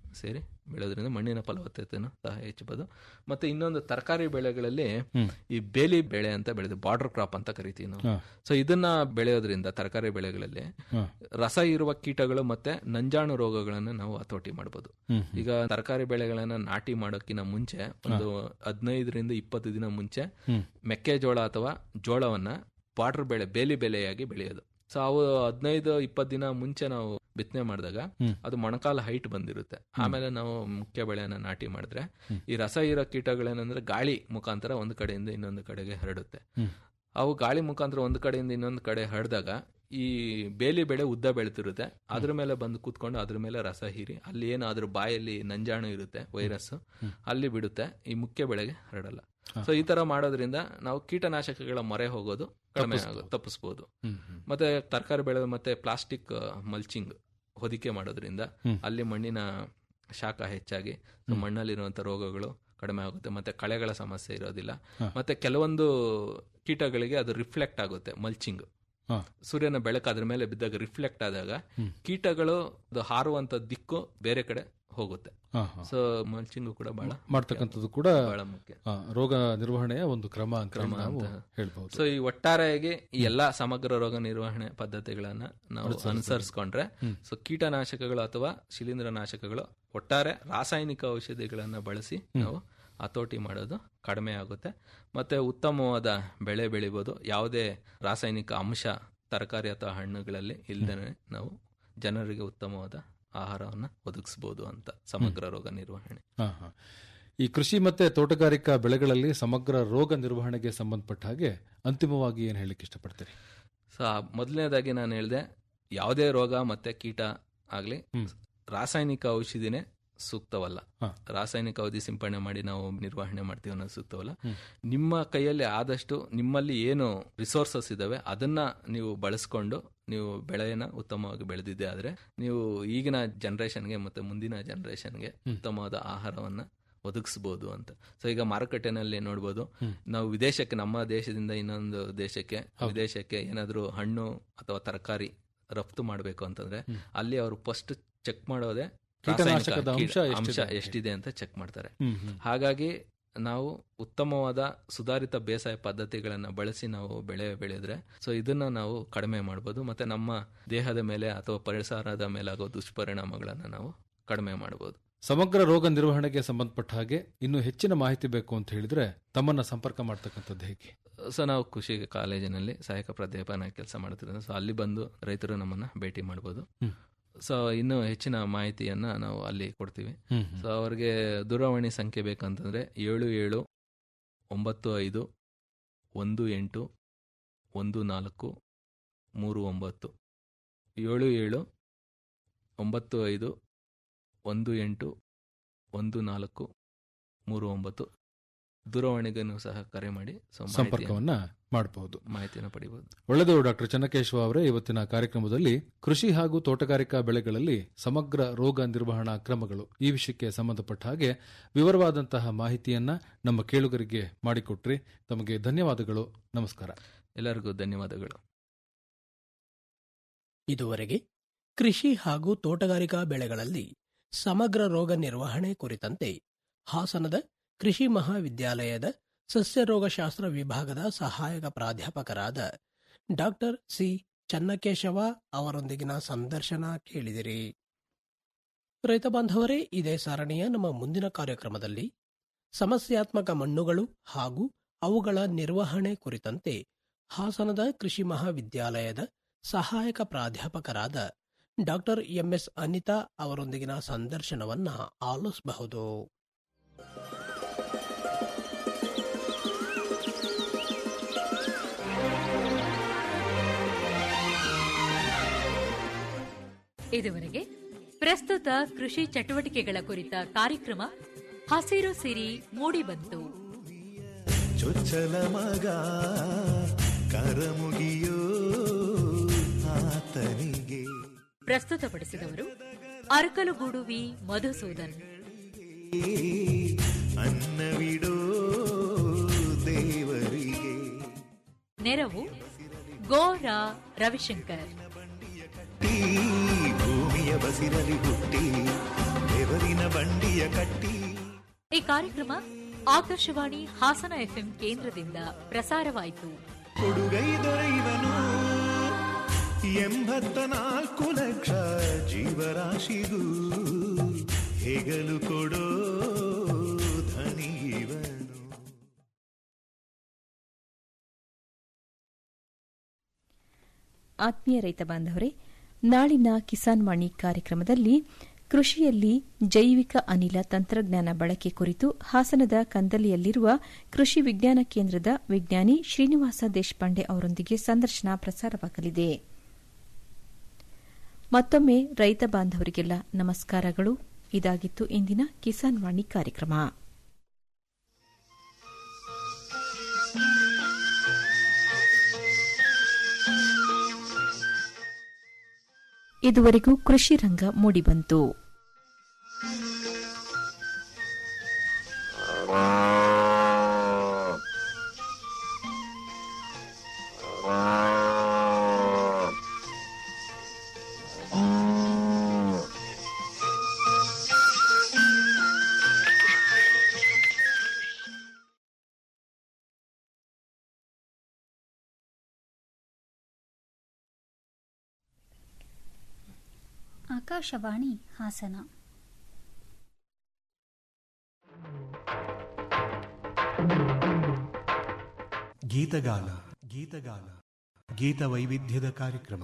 S6: ಸೇರಿ ಬೆಳೆಯೋದ್ರಿಂದ ಮಣ್ಣಿನ ಫಲವತ್ತತೆಯನ್ನು ಸಹ ಹೆಚ್ಚಬಹುದು ಮತ್ತೆ ಇನ್ನೊಂದು ತರಕಾರಿ ಬೆಳೆಗಳಲ್ಲಿ ಈ ಬೇಲಿ ಬೆಳೆ ಅಂತ ಬೆಳೆದು ಬಾರ್ಡರ್ ಕ್ರಾಪ್ ಅಂತ ಕರಿತೀವಿ ನಾವು ಸೊ ಇದನ್ನ ಬೆಳೆಯೋದ್ರಿಂದ ತರಕಾರಿ ಬೆಳೆಗಳಲ್ಲಿ ರಸ ಇರುವ ಕೀಟಗಳು ಮತ್ತೆ ನಂಜಾಣು ರೋಗಗಳನ್ನು ನಾವು ಹತೋಟಿ ಮಾಡಬಹುದು ಈಗ ತರಕಾರಿ ಬೆಳೆಗಳನ್ನ ನಾಟಿ ಮಾಡೋಕ್ಕಿಂತ ಮುಂಚೆ ಒಂದು ಹದಿನೈದರಿಂದ ಇಪ್ಪತ್ತು ದಿನ ಮುಂಚೆ ಮೆಕ್ಕೆಜೋಳ ಅಥವಾ ಜೋಳವನ್ನ ಬಾರ್ಡರ್ ಬೆಳೆ ಬೇಲಿ ಬೆಳೆಯಾಗಿ ಬೆಳೆಯೋದು ಸೊ ಅವು ಹದಿನೈದು ಇಪ್ಪತ್ತು ದಿನ ಮುಂಚೆ ನಾವು ಬಿತ್ತನೆ ಮಾಡಿದಾಗ ಅದು ಮೊಣಕಾಲ ಹೈಟ್ ಬಂದಿರುತ್ತೆ ಆಮೇಲೆ ನಾವು ಮುಖ್ಯ ಬೆಳೆಯನ್ನ ನಾಟಿ ಮಾಡಿದ್ರೆ ಈ ರಸ ಇರೋ ಕೀಟಗಳೇನಂದ್ರೆ ಗಾಳಿ ಮುಖಾಂತರ ಒಂದು ಕಡೆಯಿಂದ ಇನ್ನೊಂದು ಕಡೆಗೆ ಹರಡುತ್ತೆ ಅವು ಗಾಳಿ ಮುಖಾಂತರ ಒಂದು ಕಡೆಯಿಂದ ಇನ್ನೊಂದು ಕಡೆ ಹರಿದಾಗ ಈ ಬೇಲಿ ಬೆಳೆ ಉದ್ದ ಬೆಳೆತಿರುತ್ತೆ ಅದ್ರ ಮೇಲೆ ಬಂದು ಕೂತ್ಕೊಂಡು ಅದ್ರ ಮೇಲೆ ರಸ ಹೀರಿ ಅಲ್ಲಿ ಏನು ಅದ್ರ ಬಾಯಲ್ಲಿ ನಂಜಾಣು ಇರುತ್ತೆ ವೈರಸ್ ಅಲ್ಲಿ ಬಿಡುತ್ತೆ ಈ ಮುಖ್ಯ ಬೆಳೆಗೆ ಹರಡಲ್ಲ ಸೊ ಈ ತರ ಮಾಡೋದ್ರಿಂದ ನಾವು ಕೀಟನಾಶಕಗಳ ಮೊರೆ ಹೋಗೋದು ಕಡಿಮೆ ಆಗೋದು ತಪ್ಪಿಸ್ಬೋದು ಮತ್ತೆ ತರಕಾರಿ ಬೆಳೆ ಮತ್ತೆ ಪ್ಲಾಸ್ಟಿಕ್ ಮಲ್ಚಿಂಗ್ ಹೊದಿಕೆ ಮಾಡೋದ್ರಿಂದ ಅಲ್ಲಿ ಮಣ್ಣಿನ ಶಾಖ ಹೆಚ್ಚಾಗಿ so ಮಣ್ಣಲ್ಲಿರುವಂತ ರೋಗಗಳು ಕಡಿಮೆ ಆಗುತ್ತೆ ಮತ್ತೆ ಕಳೆಗಳ ಸಮಸ್ಯೆ ಇರೋದಿಲ್ಲ ಮತ್ತೆ ಕೆಲವೊಂದು ಕೀಟಗಳಿಗೆ ಅದು ರಿಫ್ಲೆಕ್ಟ್ ಆಗುತ್ತೆ ಮಲ್ಚಿಂಗ್
S5: ಹಾ.
S6: ಸೂರ್ಯನ ಬೆಳಕು ಅದ್ರ ಮೇಲೆ ಬಿದ್ದಾಗ ರಿಫ್ಲೆಕ್ಟ್ ಆದಾಗ ಕೀಟಗಳು ಅದು ಹಾರುವಂತ ದಿಕ್ಕು ಬೇರೆ ಕಡೆ ಹೋಗುತ್ತೆ
S5: ಹಾ, ಹಾ.
S6: ಸೊ ಮಲ್ಚಿಂಗು ಕೂಡ ಬಹಳ
S5: ಮಾಡ್ತಕ್ಕಂಥದ್ದು ಕೂಡ
S6: ಬಹಳ ಮುಖ್ಯ
S5: ಆ, ರೋಗ ನಿರ್ವಹಣೆಯ ಒಂದು ಕ್ರಮ ಅಂತ
S6: ಕ್ರಮ
S5: ನಾವು
S6: ಅಂತ.
S5: ಹೇಳ್ಬಹುದು
S6: ಸೊ ಈ ಒಟ್ಟಾರೆಯಾಗಿ ಈ ಎಲ್ಲಾ ಸಮಗ್ರ ರೋಗ ನಿರ್ವಹಣೆ ಪದ್ಧತಿಗಳನ್ನ ನಾವು ಅನುಸರಿಸ್ಕೊಂಡ್ರೆ ಸೊ ಕೀಟನಾಶಕಗಳು ಅಥವಾ ಶಿಲೀಂಧ್ರನಾಶಕಗಳು ಒಟ್ಟಾರೆ ರಾಸಾಯನಿಕ ಔಷಧಿಗಳನ್ನ ಬಳಸಿ ನಾವು ಹತೋಟಿ ಮಾಡೋದು ಕಡಿಮೆ ಆಗುತ್ತೆ ಮತ್ತೆ ಉತ್ತಮವಾದ ಬೆಳೆ ಬೆಳಿಬೋದು ಯಾವುದೇ ರಾಸಾಯನಿಕ ಅಂಶ ತರಕಾರಿ ಅಥವಾ ಹಣ್ಣುಗಳಲ್ಲಿ ಇಲ್ದೇನೆ ನಾವು ಜನರಿಗೆ ಉತ್ತಮವಾದ ಆಹಾರವನ್ನು ಒದಗಿಸಬಹುದು ಅಂತ ಸಮಗ್ರ ರೋಗ ನಿರ್ವಹಣೆ
S5: ಹಾ, ಹಾ. ಈ ಕೃಷಿ ಮತ್ತೆ ತೋಟಗಾರಿಕಾ ಬೆಳೆಗಳಲ್ಲಿ ಸಮಗ್ರ ರೋಗ ನಿರ್ವಹಣೆಗೆ ಸಂಬಂಧಪಟ್ಟ ಹಾಗೆ ಅಂತಿಮವಾಗಿ ಏನ್ ಹೇಳಲಿಕ್ಕೆ ಇಷ್ಟಪಡ್ತೀರಿ
S6: ಸೊ ಮೊದಲನೇದಾಗಿ ನಾನು ಹೇಳಿದೆ ಯಾವುದೇ ರೋಗ ಮತ್ತೆ ಕೀಟ ಆಗ್ಲಿ ರಾಸಾಯನಿಕ ಔಷಧಿನೇ ಸೂಕ್ತವಲ್ಲ
S5: ಹಾ.
S6: ರಾಸಾಯನಿಕ ಔಷಧಿ ಸಿಂಪಡಣೆ ಮಾಡಿ ನಾವು ನಿರ್ವಹಣೆ ಮಾಡ್ತೀವಿ ಅನ್ನೋದು ಸೂಕ್ತವಲ್ಲ ನಿಮ್ಮ ಕೈಯಲ್ಲಿ ಆದಷ್ಟು ನಿಮ್ಮಲ್ಲಿ ಏನು ರಿಸೋರ್ಸಸ್ ಇದಾವೆ ಅದನ್ನ ನೀವು ಬಳಸ್ಕೊಂಡು ನೀವು ಬೆಳೆಯನ್ನ ಉತ್ತಮವಾಗಿ ಬೆಳೆದಿದ್ದೆ ಆದ್ರೆ ನೀವು ಈಗಿನ ಜನರೇಷನ್ಗೆ ಮತ್ತೆ ಮುಂದಿನ ಜನರೇಷನ್ಗೆ ಉತ್ತಮವಾದ ಆಹಾರವನ್ನ ಒದಗಿಸಬಹುದು ಅಂತ ಸೊ ಈಗ ಮಾರುಕಟ್ಟೆನಲ್ಲಿ ನೋಡ್ಬೋದು ನಾವು ವಿದೇಶಕ್ಕೆ ನಮ್ಮ ದೇಶದಿಂದ ಇನ್ನೊಂದು ದೇಶಕ್ಕೆ ವಿದೇಶಕ್ಕೆ ಏನಾದ್ರೂ ಹಣ್ಣು ಅಥವಾ ತರಕಾರಿ ರಫ್ತು ಮಾಡಬೇಕು ಅಂತಂದ್ರೆ ಅಲ್ಲಿ ಅವರು ಫಸ್ಟ್ ಚೆಕ್ ಮಾಡೋದೇ ರಾಸಾಯನಿಕ
S5: ಕೀಟನಾಶಕದ ಅಂಶ
S6: ಕೀಟ-
S5: ಎಷ್ಟಿದೆ
S6: ಅಂಶ
S5: ಅಂತ.
S6: ಎಷ್ಟಿದೆ ಅಂತ ಚೆಕ್ ಮಾಡ್ತಾರೆ
S5: ಹ್ಮ್, ಹ್ಮ್.
S6: ಹಾಗಾಗಿ ನಾವು ಉತ್ತಮವಾದ ಸುಧಾರಿತ ಬೇಸಾಯ ಪದ್ಧತಿಗಳನ್ನ ಬಳಸಿ ನಾವು ಬೆಳೆ ಬೆಳೆದ್ರೆ ಸೊ ಇದನ್ನ ನಾವು ಕಡಿಮೆ ಮಾಡ್ಬೋದು ಮತ್ತೆ ನಮ್ಮ ದೇಹದ ಮೇಲೆ ಅಥವಾ ಪರಿಸರದ ಮೇಲೆ ಆಗೋ ದುಷ್ಪರಿಣಾಮಗಳನ್ನ ನಾವು ಕಡಿಮೆ ಮಾಡಬಹುದು
S5: ಸಮಗ್ರ ರೋಗ ನಿರ್ವಹಣೆಗೆ ಸಂಬಂಧಪಟ್ಟ ಹಾಗೆ ಇನ್ನು ಹೆಚ್ಚಿನ ಮಾಹಿತಿ ಬೇಕು ಅಂತ ಹೇಳಿದ್ರೆ ತಮ್ಮನ್ನ ಸಂಪರ್ಕ ಮಾಡ್ತಕ್ಕಂಥದ್ದು ಹೇಗೆ
S6: ಸೊ ನಾವು ಕೃಷಿ ಕಾಲೇಜಿನಲ್ಲಿ ಸಹಾಯಕ ಪ್ರಾಧ್ಯಾಪನ ಕೆಲಸ ಮಾಡ್ತಿರೋದು ಸೊ ಅಲ್ಲಿ ಬಂದು ರೈತರು ನಮ್ಮನ್ನ ಭೇಟಿ ಮಾಡ್ಬೋದು
S5: ಹ್ಮ್.
S6: ಸೊ ಇನ್ನು ಹೆಚ್ಚಿನ ಮಾಹಿತಿಯನ್ನ ನಾವು ಅಲ್ಲಿ ಕೊಡ್ತೀವಿ
S5: ಹ್ಮ್, ಹ್ಮ್.
S6: ಸೊ ಅವರಿಗೆ ದೂರವಾಣಿ ಸಂಖ್ಯೆ ಬೇಕಂತಂದ್ರೆ ಏಳು ಏಳು ಒಂಬತ್ತು ಐದು ಒಂದು ಎಂಟು ಒಂದು ನಾಲ್ಕು ಮೂರು ಒಂಬತ್ತು ಏಳು ಏಳು ಒಂಬತ್ತು ಐದು ಒಂದು ಎಂಟು ಒಂದು ನಾಲ್ಕು ಮೂರು ಒಂಬತ್ತು ದೂರವಾಣಿಗೂ ಸಹ ಕರೆ ಮಾಡಿ ಸೊ ಮಾಹಿತಿಯನ್ನ-
S5: ಸಂಪರ್ಕವನ್ನ ಮಾಡಬಹುದು
S6: ಮಾಹಿತಿಯನ್ನು ಪಡಿಬಹುದು
S5: ಒಳ್ಳೆಯದು ಡಾಕ್ಟರ್ ಚನ್ನಕೇಶವ ಅವರೇ ಇವತ್ತಿನ ಕಾರ್ಯಕ್ರಮದಲ್ಲಿ ಕೃಷಿ ಹಾಗೂ ತೋಟಗಾರಿಕಾ ಬೆಳೆಗಳಲ್ಲಿ ಸಮಗ್ರ ರೋಗ ನಿರ್ವಹಣಾ ಕ್ರಮಗಳು ಈ ವಿಷಯಕ್ಕೆ ಸಂಬಂಧಪಟ್ಟ ಹಾಗೆ ವಿವರವಾದಂತಹ ಮಾಹಿತಿಯನ್ನ ನಮ್ಮ ಕೇಳುಗರಿಗೆ ಮಾಡಿಕೊಟ್ರಿ ತಮಗೆ ಧನ್ಯವಾದಗಳು ನಮಸ್ಕಾರ
S6: ಎಲ್ಲರಿಗೂ ಧನ್ಯವಾದಗಳು
S7: ಇದುವರೆಗೆ ಕೃಷಿ ಹಾಗೂ ತೋಟಗಾರಿಕಾ ಬೆಳೆಗಳಲ್ಲಿ ಸಮಗ್ರ ರೋಗ ನಿರ್ವಹಣೆ ಕುರಿತಂತೆ ಹಾಸನದ ಕೃಷಿ ಮಹಾವಿದ್ಯಾಲಯದ ಸಸ್ಯ ರೋಗಶಾಸ್ತ್ರ ವಿಭಾಗದ ಸಹಾಯಕ ಪ್ರಾಧ್ಯಾಪಕರಾದ ಡಾಕ್ಟರ್ ಸಿ ಚನ್ನಕೇಶವ ಅವರೊಂದಿಗಿನ ಸಂದರ್ಶನ ಕೇಳಿದಿರಿ ರೈತ ಬಾಂಧವರೇ ಇದೇ ಸರಣಿಯ ನಮ್ಮ ಮುಂದಿನ ಕಾರ್ಯಕ್ರಮದಲ್ಲಿ ಸಮಸ್ಯಾತ್ಮಕ ಮಣ್ಣುಗಳು ಹಾಗೂ ಅವುಗಳ ನಿರ್ವಹಣೆ ಕುರಿತಂತೆ ಹಾಸನದ ಕೃಷಿ ಮಹಾವಿದ್ಯಾಲಯದ ಸಹಾಯಕ ಪ್ರಾಧ್ಯಾಪಕರಾದ ಡಾಕ್ಟರ್ ಎಂಎಸ್ ಅನಿತಾ ಅವರೊಂದಿಗಿನ ಸಂದರ್ಶನವನ್ನ ಆಲಿಸಬಹುದು
S3: ಇದುವರೆಗೆ ಪ್ರಸ್ತುತ ಕೃಷಿ ಚಟುವಟಿಕೆಗಳ ಕುರಿತ ಕಾರ್ಯಕ್ರಮ ಹಸಿರು ಸಿರಿ ಮೂಡಿಬಂತು
S4: ಚೊಚ್ಚಲ ಮಗ ಕರಮುಗಿಯೋ ಆತನಿಗೆ
S3: ಪ್ರಸ್ತುತಪಡಿಸಿದವರು ಅರಕಲಗೂಡು ವಿ ಮಧುಸೂದನ್
S4: ಅನ್ನವಿಡೋ ದೇವರಿಗೆ
S3: ನೆರವು ಗೋರಾ ರವಿಶಂಕರ್
S4: ಈ ಭೂಮಿಯ ಬಸಿರಲಿ ಹುಟ್ಟಿ ಬೆವರಿನ ಬೆವರಿನ ಬಂಡಿಯ ಕಟ್ಟಿ
S3: ಈ ಕಾರ್ಯಕ್ರಮ ಆಕಾಶವಾಣಿ ಹಾಸನ ಎಫ್ಎಂ ಕೇಂದ್ರದಿಂದ ಪ್ರಸಾರವಾಯಿತು
S4: ಕೊಡುಗೈ ದೊರೆಯುವನು ಎಂಬತ್ತ ನಾಲ್ಕು ಲಕ್ಷ ಜೀವರಾಶಿಗೂ ಹೆಗಲು ಕೊಡೋ ಧನಿವನು
S2: ಆತ್ಮೀಯ ರೈತ ಬಾಂಧವರೇ ನಾಳಿನ ಕಿಸಾನ್ ವಾಣಿ ಕಾರ್ಯಕ್ರಮದಲ್ಲಿ ಕೃಷಿಯಲ್ಲಿ ಜೈವಿಕ ಅನಿಲ ತಂತ್ರಜ್ಞಾನ ಬಳಕೆ ಕುರಿತು ಹಾಸನದ ಕಂದಲಿಯಲ್ಲಿರುವ ಕೃಷಿ ವಿಜ್ಞಾನ ಕೇಂದ್ರದ ವಿಜ್ಞಾನಿ ಶ್ರೀನಿವಾಸ ದೇಶಪಾಂಡೆ ಅವರೊಂದಿಗೆ ಸಂದರ್ಶನ ಪ್ರಸಾರವಾಗಲಿದೆ ಮತ್ತೊಮ್ಮೆ ರೈತ ಬಾಂಧವರಿಗೆಲ್ಲ ನಮಸ್ಕಾರಗಳು ಇದಾಗಿತ್ತು ಇಂದಿನ ಕಿಸಾನ್ ವಾಣಿ ಕಾರ್ಯಕ್ರಮ ಇದುವರೆಗೂ ಕೃಷಿ ರಂಗ ಮೂಡಿಬಂತು
S8: ಆಕಾಶವಾಣಿ ಹಾಸನ
S4: ಗೀತಗಾನ ಗೀತಗಾನ ಗೀತ ವೈವಿಧ್ಯದ ಕಾರ್ಯಕ್ರಮ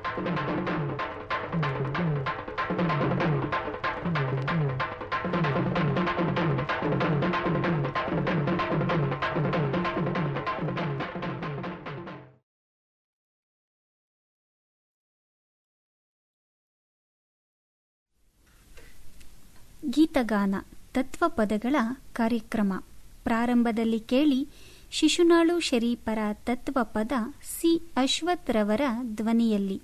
S8: ಗೀತಗಾನ ತತ್ವಪದಗಳ ಕಾರ್ಯಕ್ರಮ ಪ್ರಾರಂಭದಲ್ಲಿ ಕೇಳಿ ಶಿಶುನಾಳು ಶರೀಫರ ತತ್ವಪದ ಸಿ ಅಶ್ವಥ್ ರವರ ಧ್ವನಿಯಲ್ಲಿ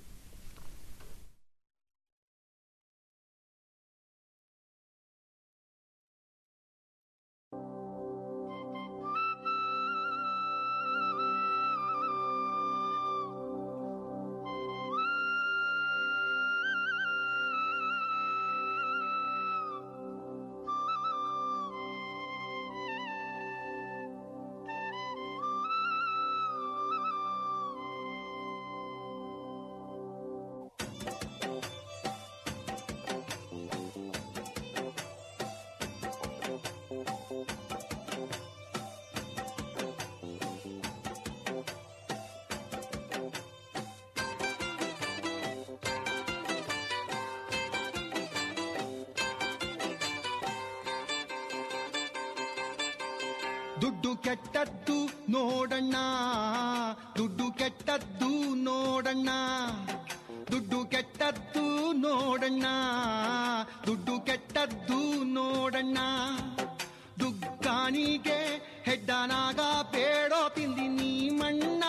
S9: ದುಡ್ಡು ಕೆಟ್ಟದ್ದು ನೋಡಣ್ಣ ದುಡ್ಡು ಕೆಟ್ಟದ್ದು ನೋಡಣ್ಣ ದುಡ್ಡು ಕೆಟ್ಟದ್ದು ನೋಡಣ್ಣ ದುಡ್ಡು ಕೆಟ್ಟದ್ದು ನೋಡಣ್ಣ ದುಗ್ಗಾನಿಗೆ ಹೆಡ್ಡನಾಗ ಬೇಡೋ ತಿಂದಿನಿ ಮಣ್ಣ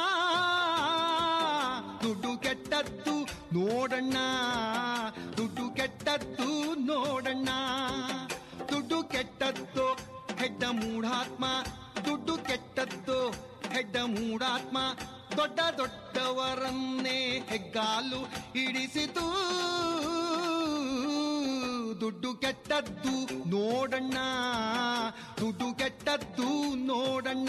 S9: ದುಡ್ಡು ಕೆಟ್ಟದ್ದು ನೋಡಣ್ಣ ದುಡ್ಡು ಕೆಟ್ಟದ್ದು ನೋಡಣ್ಣ ದುಡ್ಡು ಕೆಟ್ಟದ್ದು ಹೆಡ್ಡ ಮೂಢಾತ್ಮ ದುಡ್ಡು ಕೆಟ್ಟದ್ದು ಹೆಡ್ಡ ಮೂಢಾತ್ಮ ದೊಡ್ಡ ದೊಡ್ಡವರನ್ನೇ ಹೆಗ್ಗಾಲು ಇಡಿಸಿತು ದುಡ್ಡು ಕೆಟ್ಟದ್ದು ನೋಡಣ್ಣ ದುಡ್ಡು ಕೆಟ್ಟದ್ದು ನೋಡಣ್ಣ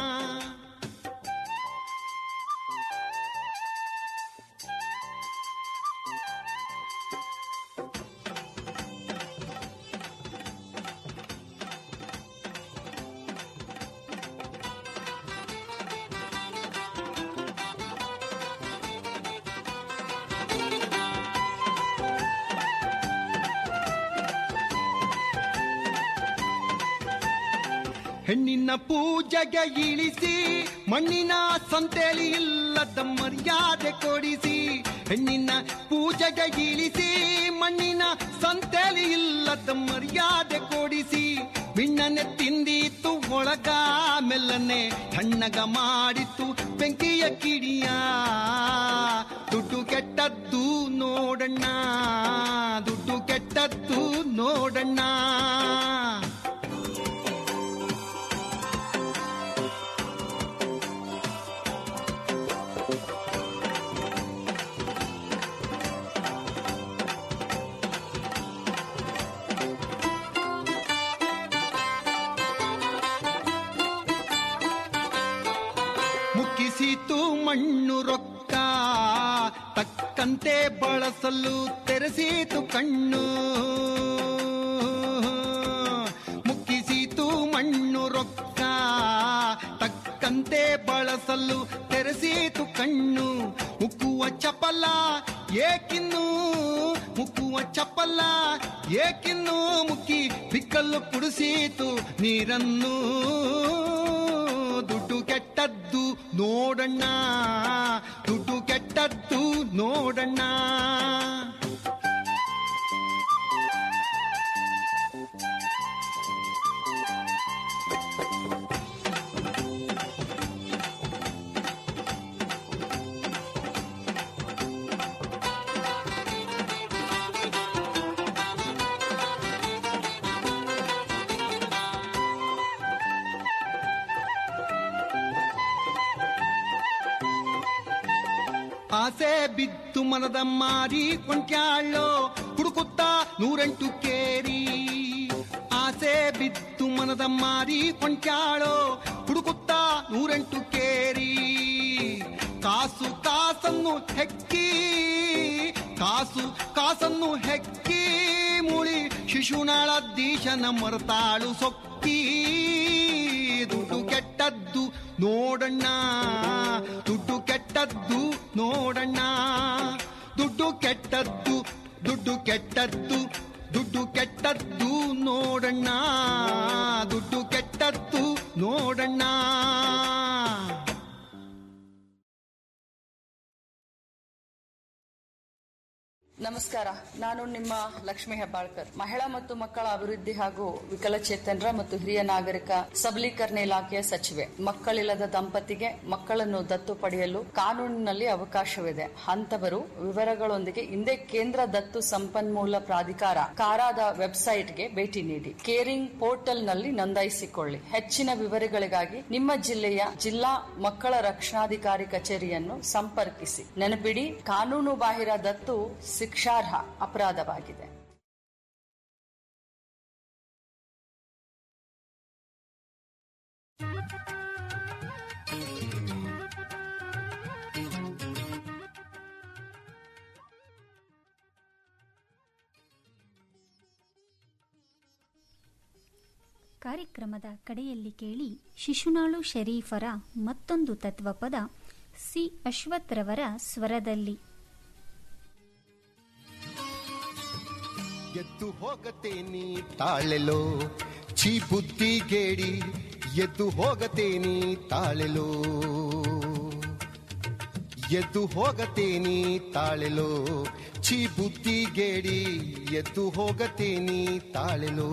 S9: ಹೆಣ್ಣಿನ ಪೂಜೆಗೆ ಇಳಿಸಿ ಮಣ್ಣಿನ ಸಂತೆಲಿ ಇಲ್ಲದ ಮರ್ಯಾದೆ ಕೊಡಿಸಿ ಹೆಣ್ಣಿನ ಪೂಜೆಗೆ ಇಳಿಸಿ ಮಣ್ಣಿನ ಸಂತೆಲಿ ಇಲ್ಲದ ಮರ್ಯಾದೆ ಕೊಡಿಸಿ ಬಿಣ್ಣನೆ ತಿಂದಿತ್ತು ಒಳಗ ಮೆಲ್ಲನೆ ತಣ್ಣಗ ಮಾಡಿತ್ತು ಬೆಂಕಿಯ ಕಿಡಿಯ ದುಡ್ಡು ಕೆಟ್ಟದ್ದು ನೋಡಣ್ಣ ದುಡ್ಡು ಕೆಟ್ಟದ್ದು ನೋಡಣ್ಣ ಮಣ್ಣು ರೊಕ್ಕ ತಕ್ಕಂತೆ ಬಳಸಲು ತೆರೆಸಿತು ಕಣ್ಣು ಮುಕ್ಕಿಸಿತು ಮಣ್ಣು ರೊಕ್ಕ ತಕ್ಕಂತೆ ಬಳಸಲು ತೆರೆಸಿತು ಕಣ್ಣು ಮುಕ್ಕುವ ಚಪಲ ಏಕಿನ್ನು ಮುಕ್ಕುವ ಚಪಲ ಏಕಿನ್ನು ಮುಕ್ಕಿ ಬಿಕ್ಕಲ್ಲು ಕುಡಿಸಿತು ನೀರನ್ನು ದುಡ್ಡು ಕೆಟ್ಟದ್ದು ನೋಡಣ್ಣ ದುಡ್ಡು ಕೆಟ್ಟದ್ದು ನೋಡಣ್ಣ ಆಸೆ ಬಿದ್ದು ಮನದ ಮಾರಿ ಕೊಂಟ್ಯಾಳೋ ಹುಡುಕುತ್ತಾ ನೂರೆಂಟು ಕೇರಿ ಆಸೆ ಬಿದ್ದು ಮನದ ಮಾರಿ ಕೊಂಟ್ಯಾಳೋ ಹುಡುಕುತ್ತಾ ನೂರೆಂಟು ಕೇರಿ ಕಾಸು ಕಾಸನ್ನು ಹೆಕ್ಕಿ ಕಾಸು ಕಾಸನ್ನು ಹೆಕ್ಕಿ ಮುಳಿ ಶಿಶುನಾಳ ದೀಶನ ಮರತಾಳು ಸೊಕ್ಕಿ ದುಡ್ಡು ಕೆಟ್ಟದ್ದು ನೋಡಣ್ಣ ದುಡ್ಡು ಕೆಟ್ಟದ್ದು ನೋಡಣ್ಣ ದುಡ್ಡು ಕೆಟ್ಟದ್ದು ದುಡ್ಡು ಕೆಟ್ಟದ್ದು ದುಡ್ಡು ಕೆಟ್ಟದ್ದು ನೋಡಣ್ಣ ದುಡ್ಡು ಕೆಟ್ಟದ್ದು ನೋಡಣ್ಣ
S10: ನಮಸ್ಕಾರ ನಾನು ನಿಮ್ಮ ಲಕ್ಷ್ಮಿ ಹೆಬ್ಬಾಳ್ಕರ್ ಮಹಿಳಾ ಮತ್ತು ಮಕ್ಕಳ ಅಭಿವೃದ್ಧಿ ಹಾಗೂ ವಿಕಲಚೇತನರ ಮತ್ತು ಹಿರಿಯ ನಾಗರಿಕ ಸಬಲೀಕರಣ ಇಲಾಖೆಯ ಸಚಿವೆ ಮಕ್ಕಳಿಲ್ಲದ ದಂಪತಿಗೆ ಮಕ್ಕಳನ್ನು ದತ್ತು ಪಡೆಯಲು ಕಾನೂನಿನಲ್ಲಿ ಅವಕಾಶವಿದೆ ಅಂತವರು ವಿವರಗಳೊಂದಿಗೆ ಹಿಂದೆ ಕೇಂದ್ರ ದತ್ತು ಸಂಪನ್ಮೂಲ ಪ್ರಾಧಿಕಾರ ಕಾರಾದ ವೆಬ್ಸೈಟ್ಗೆ ಭೇಟಿ ನೀಡಿ ಕೇರಿಂಗ್ ಪೋರ್ಟಲ್ನಲ್ಲಿ ನೋಂದಾಯಿಸಿಕೊಳ್ಳಿ ಹೆಚ್ಚಿನ ವಿವರಗಳಿಗಾಗಿ ನಿಮ್ಮ ಜಿಲ್ಲೆಯ ಜಿಲ್ಲಾ ಮಕ್ಕಳ ರಕ್ಷಣಾಧಿಕಾರಿ ಕಚೇರಿಯನ್ನು ಸಂಪರ್ಕಿಸಿ ನೆನಪಿಡಿ ಕಾನೂನು ಬಾಹಿರ ದತ್ತು ಶಿಕ್ಷಾರ್ಹ ಅಪರಾಧವಾಗಿದೆ
S8: ಕಾರ್ಯಕ್ರಮದ ಕಡೆಯಲ್ಲಿ ಕೇಳಿ ಶಿಶುನಾಳು ಶರೀಫರ ಮತ್ತೊಂದು ತತ್ವಪದ ಸಿ ಅಶ್ವಥ್ ರವರ ಸ್ವರದಲ್ಲಿ
S9: ಎದ್ದು ಹೋಗತೇನಿ ತಾಳೆಲೋ ಛೀ ಬುದ್ಧಿಗೇಡಿ ಎದ್ದು ಹೋಗತೇನಿ ತಾಳೆಲೋ ಎದ್ದು ಹೋಗತೇನಿ ತಾಳೆಲೋ ಛೀ ಬುದ್ಧಿಗೇಡಿ ಎದ್ದು ಹೋಗತೇನಿ ತಾಳೆಲೋ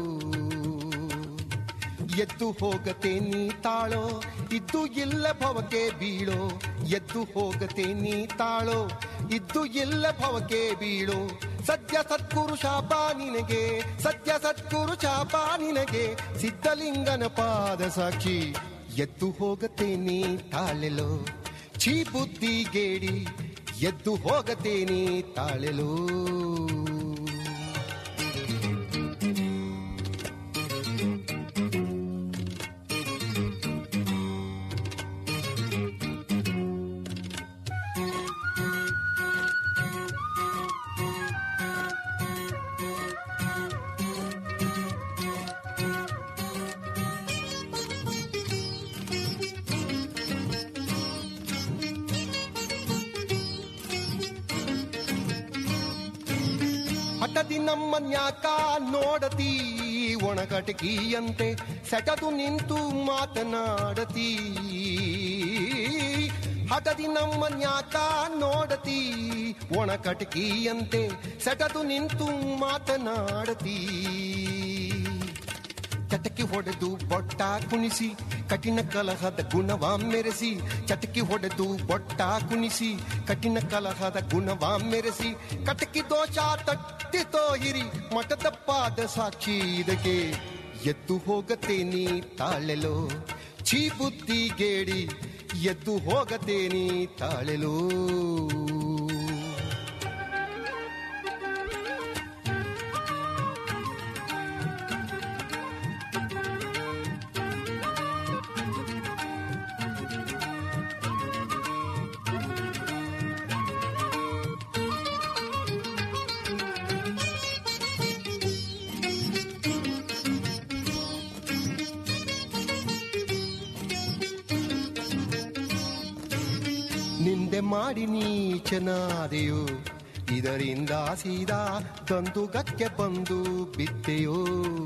S9: ಎದ್ದು ಹೋಗತೇನಿ ತಾಳೋ ಇದ್ದು ಇಲ್ಲ ಭವಕ್ಕೆ ಬೀಳೋ ಎದ್ದು ಹೋಗತೇನಿ ತಾಳೋ ಇದ್ದು ಇಲ್ಲ ಭವಕ್ಕೆ ಬೀಳೋ ಸದ್ಯ ಸದ್ಗುರು ಶಾಪ ನಿನಗೆ ಸದ್ಯ ಸದ್ಗುರು ಶಾಪ ನಿನಗೆ ಸಿದ್ಧಲಿಂಗನ ಪಾದ ಸಾಕ್ಷಿ ಎದ್ದು ಹೋಗತೇನಿ ತಾಳೆಲೋ ಛೀ ಬುದ್ಧಿಗೇಡಿ ಎದ್ದು ಹೋಗತೇನಿ ತಾಳೆಲೋ ಹಠದಿ ನಮ್ಮನ್ಯಾಕ ನೋಡತಿ ಒಣಗಟಕಿಯಂತೆ ಸೆಟದು ನಿಂತು ಮಾತನಾಡತಿ ಹಠದಿ ನಮ್ಮನ್ಯಾಕ ನೋಡತಿ ಒಣಕಟಕಿಯಂತೆ ಸೆಟದು ನಿಂತು ಮಾತನಾಡತಿ ಚಟಕಿ ಹೊಡೆದು ಬೊಟ್ಟ ಕುಣಿಸಿ ಕಠಿಣ ಕಲಹದ ಗುಣವ ಮೆರೆಸಿ ಚಟಕಿ ಹೊಡೆದು ಬೊಟ್ಟ ಕುಣಿಸಿ ಕಠಿಣ ಕಲಹದ ಗುಣವ ಮೆರೆಸಿ ಕಟಕಿ ದೋಷ ತಟ್ಟಿತೋ ಹಿರಿ ಮಠದ ಪಾದ ಸಾಕ್ಷಿ ಇದಕ್ಕೆ ಎದ್ದು ಹೋಗತೇನಿ ತಾಳೆಲೋ ಛೀ ಬುದ್ಧಿಗೇಡಿ ಎದ್ದು ಹೋಗತೇನಿ ತಾಳೆಲೋ ನಿಂದೆ ಮಾಡಿ ನೀಚನಾದೆಯೋ ಇದರಿಂದ ಸೀದಾ ಗಂದುಗಕ್ಕೆ ಬಂದು ಬಿದ್ದೆಯೋ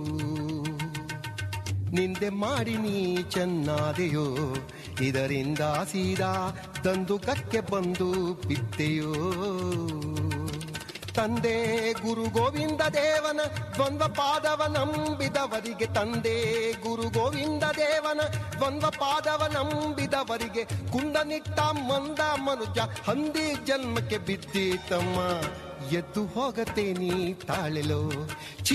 S9: ನಿಂದೆ ಮಾಡಿ ನೀ ಚೆನ್ನಾದೆಯೋ ಇದರಿಂದ ಸೀದಾ ದಂದುಕಕ್ಕೆ ಬಂದು ಬಿದ್ದೆಯೋ ತಂದೆ ಗುರು ಗೋವಿಂದ ದೇವನ ದ್ವಂದ್ವ ಪಾದವ ನಂಬಿದವರಿಗೆ ತಂದೆ ಗುರು ಗೋವಿಂದ ದೇವನ ದ್ವಂದ್ವ ಪಾದವ ನಂಬಿದವರಿಗೆ ಕುಂಡನಿಟ್ಟ ಮಂದ ಮನುಜ ಹಂದಿ ಜನ್ಮಕ್ಕೆ ಬಿದ್ದೀತಮ್ಮ ಎದ್ದು ಹೋಗತೆ ನೀ ತಾಳೆಲೋ